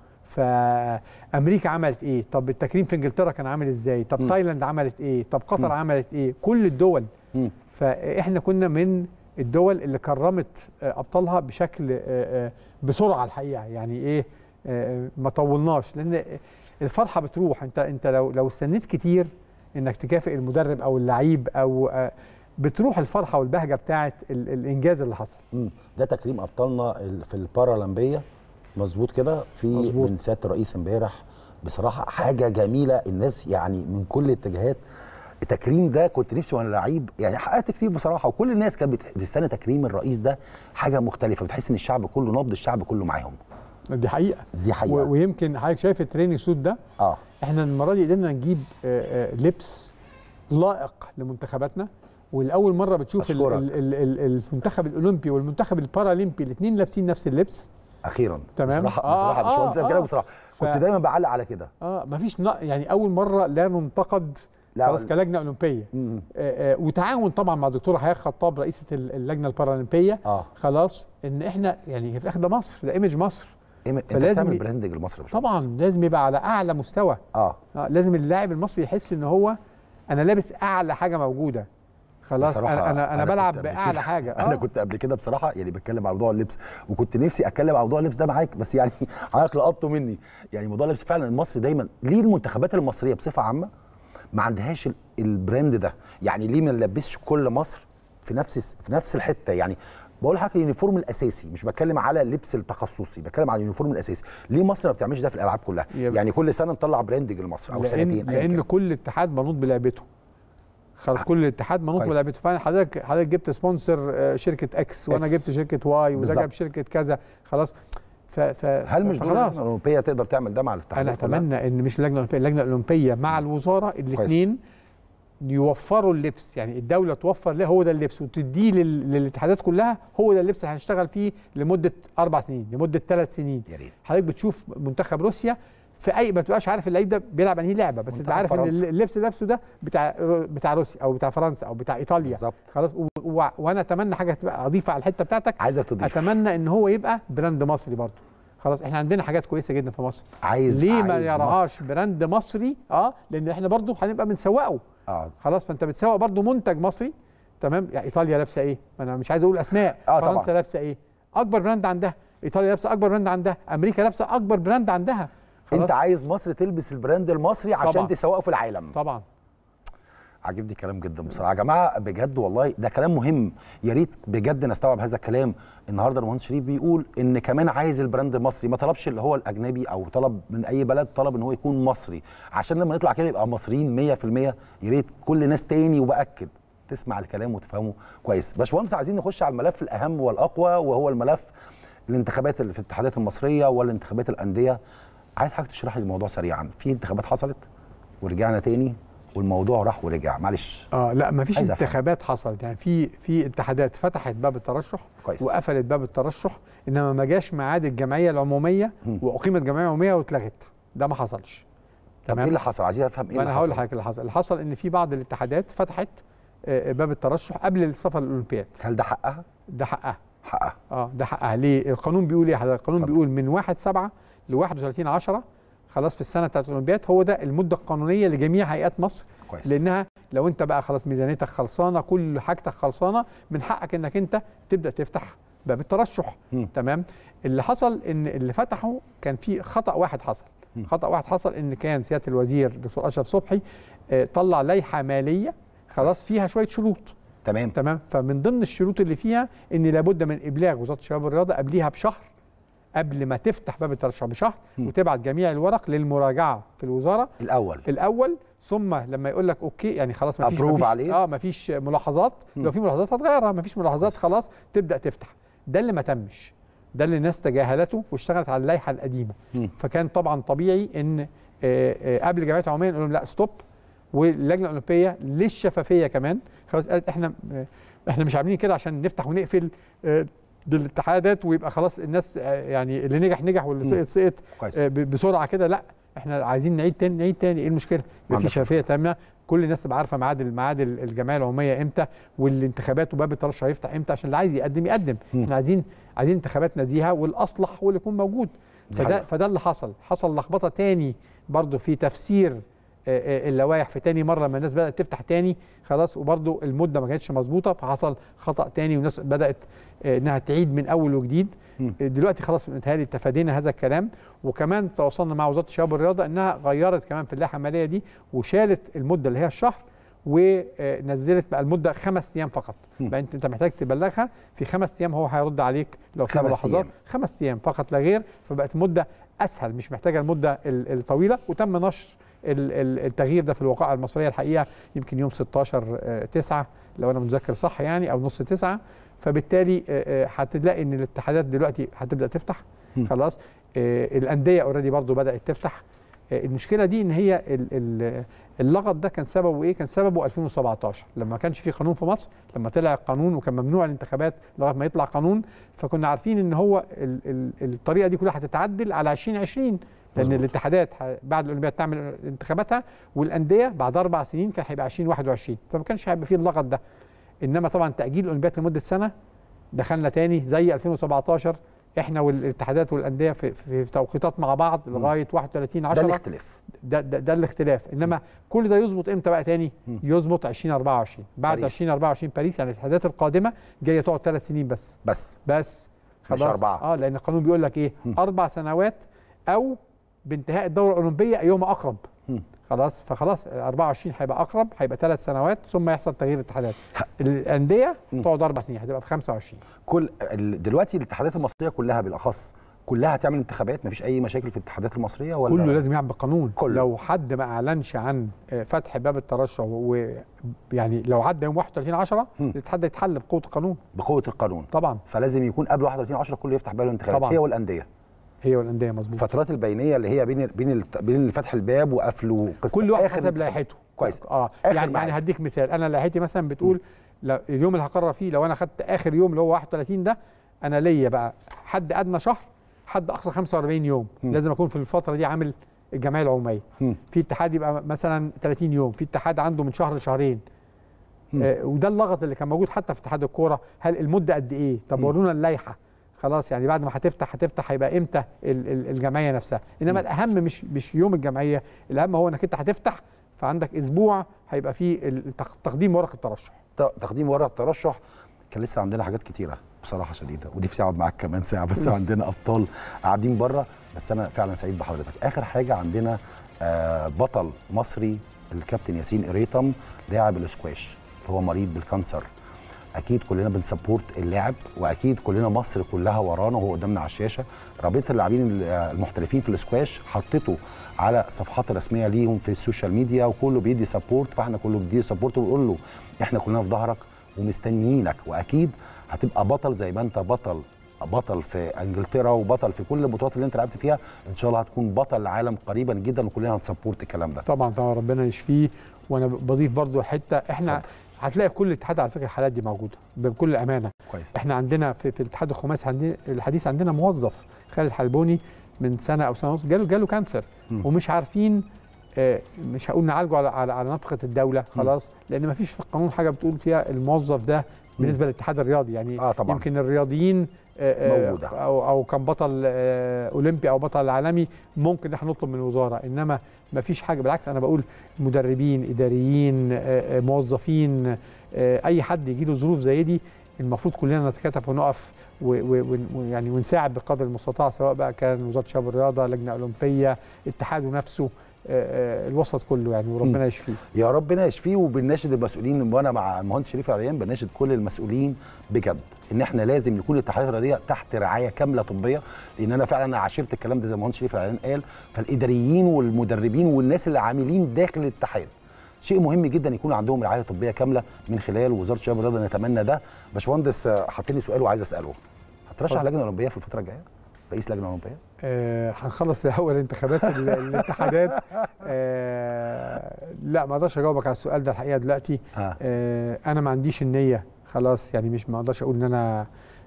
فامريكا عملت ايه طب التكريم في انجلترا كان عامل ازاي طب م. تايلاند عملت ايه طب قطر م. عملت ايه كل الدول مم. فاحنا كنا من الدول اللي كرمت آه، ابطالها بشكل آه، آه، بسرعه الحقيقه يعني ايه آه، ما طولناش لان الفرحه بتروح انت انت لو لو استنيت كتير انك تكافئ المدرب او اللعيب او آه، بتروح الفرحه والبهجه بتاعه ال- الانجاز اللي حصل مم. ده تكريم ابطالنا ال- في البارالمبيه مظبوط كده في مظبوط. من سياده الرئيس امبارح بصراحه حاجه جميله الناس يعني من كل الاتجاهات التكريم ده كنت نفسي وانا لعيب يعني حققت كتير بصراحه وكل الناس كانت بت- بتستنى تكريم الرئيس ده حاجه مختلفه بتحس ان الشعب كله نبض الشعب كله معاهم دي حقيقه دي حقيقه و- ويمكن حضرتك شايف التريننج سوت ده اه احنا المره دي قدرنا نجيب آه، آه، لبس لائق لمنتخباتنا ولاول مره بتشوف ال- أشكرك. ال- ال- ال- المنتخب الاولمبي والمنتخب البارالمبي الاثنين لابسين نفس اللبس اخيرا تمام. بصراحه آه، بصراحه آه، باشمهندس آه. كده بصراحه كنت ف- دايما بعلق على كده اه مفيش ن- يعني اول مره لا ننتقد لا، خلاص ال- كلجنه اولمبيه مم. آه، آه، وتعاون طبعا مع الدكتوره حياه خطاب رئيسه ال- اللجنه البارالمبيه اه خلاص ان احنا يعني في الاخر ده مصر ده ايمج مصر إيه انت فلازم بتعمل ي- براندنج لمصر يا باشمهندس. طبعا لازم يبقى على اعلى مستوى اه آه لازم اللاعب المصري يحس ان هو انا لابس اعلى حاجه موجوده خلاص بصراحة انا انا, أنا كنت بلعب قبل باعلى كده- حاجه انا كنت قبل كده بصراحه يعني بتكلم على موضوع اللبس وكنت نفسي اتكلم على موضوع اللبس ده معاك بس يعني حضرتك لقطته مني يعني موضوع اللبس فعلا المصري دايما ليه المنتخبات المصريه بصفه عامه ما عندهاش ال- البراند ده يعني ليه ما نلبسش كل مصر في نفس في نفس الحته يعني بقول لحضرتك اليونيفورم الاساسي مش بتكلم على اللبس التخصصي بتكلم على اليونيفورم الاساسي ليه مصر ما بتعملش ده في الالعاب كلها يبقى- يعني كل سنه نطلع براندنج لمصر او لان سنتين أيا لان كان. كل اتحاد منوط بلعبته خلاص كل اتحاد منوط كويس. بلعبته فانا حضرتك حضرتك جبت سبونسر آه، شركه اكس وانا إكس. جبت شركه واي وده بالظبط. جاب شركه كذا خلاص ف ف هل مش دور خلاص اللجنه الاولمبيه تقدر تعمل ده مع انا الاتحادات كلها؟ اتمنى ان مش اللجنه الاولمبيه اللجنه الاولمبيه مع الوزاره الاثنين يوفروا اللبس يعني الدوله توفر له هو ده اللبس وتديه لل- للاتحادات كلها هو ده اللبس اللي هنشتغل فيه لمده اربع سنين لمده ثلاث سنين يا ريت حضرتك بتشوف منتخب روسيا في اي ما تبقاش عارف اللعيب ده بيلعب انهي لعبه بس انت منتخب عارف ان فرنسا. اللبس اللي لابسه ده بتاع بتاع روسيا او بتاع فرنسا او بتاع ايطاليا بالظبط خلاص و... و... وانا اتمنى حاجه تبقى اضيفها على الحته بتاعتك عايزك تضيف اتمنى ان هو يبقى براند مصري برضه خلاص احنا عندنا حاجات كويسه جدا في مصر عايز ليه ما عايز يراهاش مصر. براند مصري اه لان احنا برضه هنبقى بنسوقه اه خلاص فانت بتسوق برضه منتج مصري تمام يعني ايطاليا لابسه ايه ما انا مش عايز اقول اسماء آه فرنسا طبعاً. لابسه ايه اكبر براند عندها ايطاليا لابسه اكبر براند عندها امريكا لابسه اكبر براند عندها خلاص انت عايز مصر تلبس البراند المصري عشان طبعاً. تسوقه في العالم طبعا عاجبني الكلام جدا بصراحه يا جماعه بجد والله ده كلام مهم يا ريت بجد نستوعب هذا الكلام النهارده المهندس شريف بيقول ان كمان عايز البراند المصري ما طلبش اللي هو الاجنبي او طلب من اي بلد طلب ان هو يكون مصري عشان لما نطلع كده يبقى مصريين 100% يا ريت كل ناس تاني وباكد تسمع الكلام وتفهمه كويس باشمهندس عايزين نخش على الملف الاهم والاقوى وهو الملف الانتخابات اللي في الاتحادات المصريه ولا انتخابات الانديه عايز حضرتك تشرح لي الموضوع سريعا في انتخابات حصلت ورجعنا تاني والموضوع راح ورجع معلش اه لا ما فيش عايز أفهم. انتخابات حصلت يعني في في اتحادات فتحت باب الترشح كويس وقفلت باب الترشح انما ما جاش ميعاد الجمعيه العموميه مم. واقيمت جمعيه عموميه واتلغت ده ما حصلش طب ايه اللي حصل عايزين افهم ايه اللي وانا هقول حصل لحضرتك اللي حصل اللي حصل ان في بعض الاتحادات فتحت آه، باب الترشح قبل السفر للاولمبياد هل ده حقها ده حقها حقها اه ده حقها ليه القانون بيقول ايه يا حضرتك القانون اتفضل. بيقول من 1 7 ل 31 10 خلاص في السنه بتاعت الاولمبياد هو ده المده القانونيه لجميع هيئات مصر كويس لانها لو انت بقى خلاص ميزانيتك خلصانه كل حاجتك خلصانه من حقك انك انت تبدا تفتح باب الترشح مم. تمام اللي حصل ان اللي فتحوا كان في خطا واحد حصل مم. خطا واحد حصل ان كان سياده الوزير دكتور اشرف صبحي آه، طلع لائحه ماليه خلاص فيها شويه شروط تمام تمام فمن ضمن الشروط اللي فيها ان لابد من ابلاغ وزاره الشباب والرياضه قبليها بشهر قبل ما تفتح باب الترشح بشهر مم. وتبعت جميع الورق للمراجعه في الوزاره الاول الاول ثم لما يقول لك اوكي يعني خلاص ما فيش Approve مفيش- عليه؟ اه ما فيش ملاحظات مم. لو في ملاحظات هتغيرها ما فيش ملاحظات خلاص تبدا تفتح ده اللي ما تمش ده اللي الناس تجاهلته واشتغلت على اللائحه القديمه مم. فكان طبعا طبيعي ان آه، آه، قبل الجمعيه العموميه نقول لهم لا ستوب واللجنه الاولمبيه للشفافيه كمان خلاص قالت احنا آه، احنا مش عاملين كده عشان نفتح ونقفل آه، بالاتحادات ويبقى خلاص الناس آه، يعني اللي نجح نجح واللي مم. سقط سقط كويس آه، ب- بسرعه كده لا احنا عايزين نعيد تاني نعيد تاني ايه المشكله؟ يبقى عندك في شفافيه تامه كل الناس تبقى عارفه ميعاد ميعاد الجمعيه العموميه امتى والانتخابات وباب الترشح هيفتح امتى عشان اللي عايز يقدم يقدم مم. احنا عايزين عايزين انتخابات نزيهه والاصلح هو اللي يكون موجود دي فده حقيقة. فده اللي حصل حصل لخبطه تاني برضو في تفسير آه، آه، اللوائح في تاني مره لما الناس بدات تفتح تاني خلاص وبرضو المده ما كانتش مظبوطه فحصل خطا تاني والناس بدات آه، انها تعيد من اول وجديد مم. آه، دلوقتي خلاص متهيألي تفادينا هذا الكلام وكمان تواصلنا مع وزاره الشباب والرياضه انها غيرت كمان في اللائحه الماليه دي وشالت المده اللي هي الشهر ونزلت بقى المده خمس ايام فقط مم. بقى انت انت محتاج تبلغها في خمس ايام هو هيرد عليك لو في خمس ملاحظات أيام. خمس خمس ايام فقط لا غير فبقت المده اسهل مش محتاجه المده ال- الطويله وتم نشر ال- ال- التغيير ده في الوقائع المصريه الحقيقه يمكن يوم 16 9 لو انا متذكر صح يعني او نص 9 فبالتالي آه، آه، هتلاقي ان الاتحادات دلوقتي هتبدا تفتح مم. خلاص آه، الانديه اوريدي برضو بدات تفتح آه، المشكله دي ان هي ال- ال- اللغط ده كان سببه ايه؟ كان سببه 2017 لما ما كانش في قانون في مصر لما طلع القانون وكان ممنوع الانتخابات لغايه ما يطلع قانون فكنا عارفين ان هو ال ال الطريقه دي كلها هتتعدل على 2020 لان مظبوط. الاتحادات ه- بعد الاولمبياد تعمل انتخاباتها والانديه بعد اربع سنين كان هيبقى 2021 فما كانش هيبقى فيه اللغط ده انما طبعا تاجيل الاولمبياد لمده سنه دخلنا تاني زي 2017 احنا والاتحادات والانديه في, في, في توقيتات مع بعض لغايه 31 ده 10 الاختلاف ده, ده, ده الاختلاف انما كل ده يظبط امتى بقى تاني مم. يظبط 2024 بعد باريس. 2024 باريس يعني الاتحادات القادمه جايه تقعد ثلاث سنين بس بس بس مش أربعة. اه لان القانون بيقول لك ايه مم. اربع سنوات او بانتهاء الدوره الاولمبيه ايهما اقرب مم. خلاص فخلاص 24 هيبقى اقرب هيبقى ثلاث سنوات ثم يحصل تغيير اتحادات الانديه مم. تقعد اربع سنين هتبقى في 25 كل ال- دلوقتي الاتحادات المصريه كلها بالاخص كلها هتعمل انتخابات مفيش اي مشاكل في الاتحادات المصريه ولا كله لازم يعمل بقانون كله. لو حد ما اعلنش عن آه، فتح باب الترشح ويعني لو عدى يوم 31 10 مم. الاتحاد يتحل بقوه القانون بقوه القانون طبعا فلازم يكون قبل 31 10 كله يفتح باله الانتخابات طبعاً. هي والانديه هي والانديه مظبوط الفترات البينيه اللي هي بين بين الت- بين فتح الباب وقفله وقصه كل واحد آخر حسب انتخابات. لائحته كويس اه آخر يعني ميعاد. يعني هديك مثال انا لائحتي مثلا بتقول لا اليوم اللي هقرر فيه لو انا خدت اخر يوم اللي هو 31 ده انا ليا بقى حد ادنى شهر حد اقصى 45 يوم مم. لازم اكون في الفتره دي عامل الجمعيه العموميه مم. في اتحاد يبقى مثلا 30 يوم في اتحاد عنده من شهر لشهرين مم. آه وده اللغط اللي كان موجود حتى في اتحاد الكوره هل المده قد ايه طب مم. ورونا اللائحه خلاص يعني بعد ما هتفتح هتفتح هيبقى امتى ال- ال- الجمعيه نفسها انما الاهم مش مش يوم الجمعيه الاهم هو انك انت هتفتح فعندك اسبوع هيبقى فيه التق- تقديم ورق الترشح ت- تقديم ورق الترشح كان لسه عندنا حاجات كتيره بصراحه شديده ونفسي اقعد معاك كمان ساعه بس عندنا ابطال قاعدين بره بس انا فعلا سعيد بحضرتك اخر حاجه عندنا آه، بطل مصري الكابتن ياسين قريطم لاعب الاسكواش اللي هو مريض بالكانسر اكيد كلنا بنسبورت اللاعب واكيد كلنا مصر كلها ورانا وهو قدامنا على الشاشه رابطه اللاعبين المحترفين في الاسكواش حطته على الصفحات الرسميه ليهم في السوشيال ميديا وكله بيدي سبورت فاحنا كله بيدي سبورت ويقول له احنا كلنا في ظهرك ومستنيينك واكيد هتبقى بطل زي ما انت بطل بطل في انجلترا وبطل في كل البطولات اللي انت لعبت فيها ان شاء الله هتكون بطل العالم قريبا جدا وكلنا هنسبورت الكلام ده طبعا طبعا ربنا يشفيه وانا بضيف برضو حته احنا اتفضل. هتلاقي في كل اتحاد على فكره الحالات دي موجوده بكل امانه كويس احنا عندنا في, في الاتحاد الخماسي عندنا الحديث عندنا موظف خالد حلبوني من سنه او سنه ونص جاله جاله كانسر مم. ومش عارفين آه، مش هقول نعالجه على على, على نفقه الدوله خلاص لان ما فيش في القانون حاجه بتقول فيها الموظف ده بالنسبه للاتحاد الرياضي يعني اه طبعا يمكن الرياضيين آه، آه، موجودة. او او كان بطل آه، اولمبي او بطل عالمي ممكن احنا نطلب من الوزاره انما ما فيش حاجه بالعكس انا بقول مدربين اداريين آه، آه، موظفين آه، اي حد يجي له ظروف زي دي المفروض كلنا نتكاتف ونقف و- و- ون- ويعني ونساعد بقدر المستطاع سواء بقى كان وزاره الشباب والرياضه لجنه اولمبيه اتحاده نفسه آه، آه، الوسط كله يعني وربنا يشفيه يا ربنا يشفيه وبنناشد المسؤولين وانا مع المهندس شريف العريان بناشد كل المسؤولين بجد ان احنا لازم يكون الاتحادات الرياضيه تحت رعايه كامله طبيه لان انا فعلا عاشرت الكلام ده زي ما المهندس شريف العريان قال فالاداريين والمدربين والناس اللي عاملين داخل الاتحاد شيء مهم جدا يكون عندهم رعايه طبيه كامله من خلال وزاره الشباب والرياضه نتمنى ده باشمهندس آه، حاط لي سؤال وعايز اساله هترشح اتفضل. لجنه اولمبيه في الفتره الجايه رئيس لجنه اولمبيه آه، هنخلص الاول انتخابات ال- الاتحادات آه، لا ما اقدرش اجاوبك على السؤال ده الحقيقه دلوقتي ها آه، انا ما عنديش النيه خلاص يعني مش ما اقدرش اقول ان انا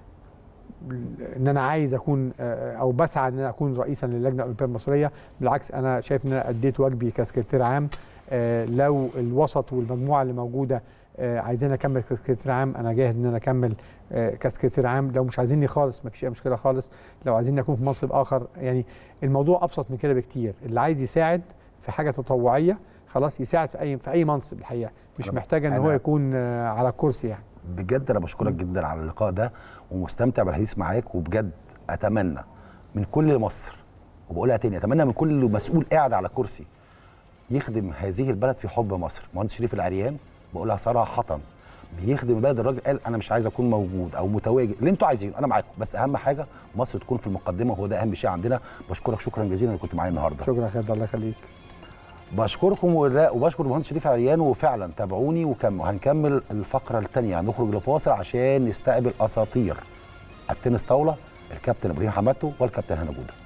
ان انا عايز اكون آه، او بسعى ان انا اكون رئيسا للجنه الاولمبيه المصريه بالعكس انا شايف ان انا اديت واجبي كسكرتير عام آه، لو الوسط والمجموعه اللي موجوده آه، عايزين اكمل كسكرتير عام انا جاهز ان انا اكمل آه، كسكرتير عام لو مش عايزيني خالص ما فيش اي مشكله خالص لو عايزين اكون في منصب اخر يعني الموضوع ابسط من كده بكتير اللي عايز يساعد في حاجه تطوعيه خلاص يساعد في اي في اي منصب الحقيقه مش أنا- محتاج ان هو أنا- يكون آه، على الكرسي يعني بجد انا بشكرك جدا على اللقاء ده ومستمتع بالحديث معاك وبجد اتمنى من كل مصر وبقولها تاني اتمنى من كل مسؤول قاعد على كرسي يخدم هذه البلد في حب مصر مهندس شريف العريان بقولها صراحه بيخدم البلد الراجل قال انا مش عايز اكون موجود او متواجد اللي انتوا عايزينه انا معاكم بس اهم حاجه مصر تكون في المقدمه وهو ده اهم شيء عندنا بشكرك شكرا جزيلا انك كنت معايا النهارده شكرا يا خالد الله يخليك بشكركم ولا- وبشكر المهندس شريف عريان وفعلا تابعوني وكملوا هنكمل الفقره الثانيه هنخرج لفاصل عشان نستقبل اساطير التنس طاوله الكابتن ابراهيم حماتو والكابتن هنا جوده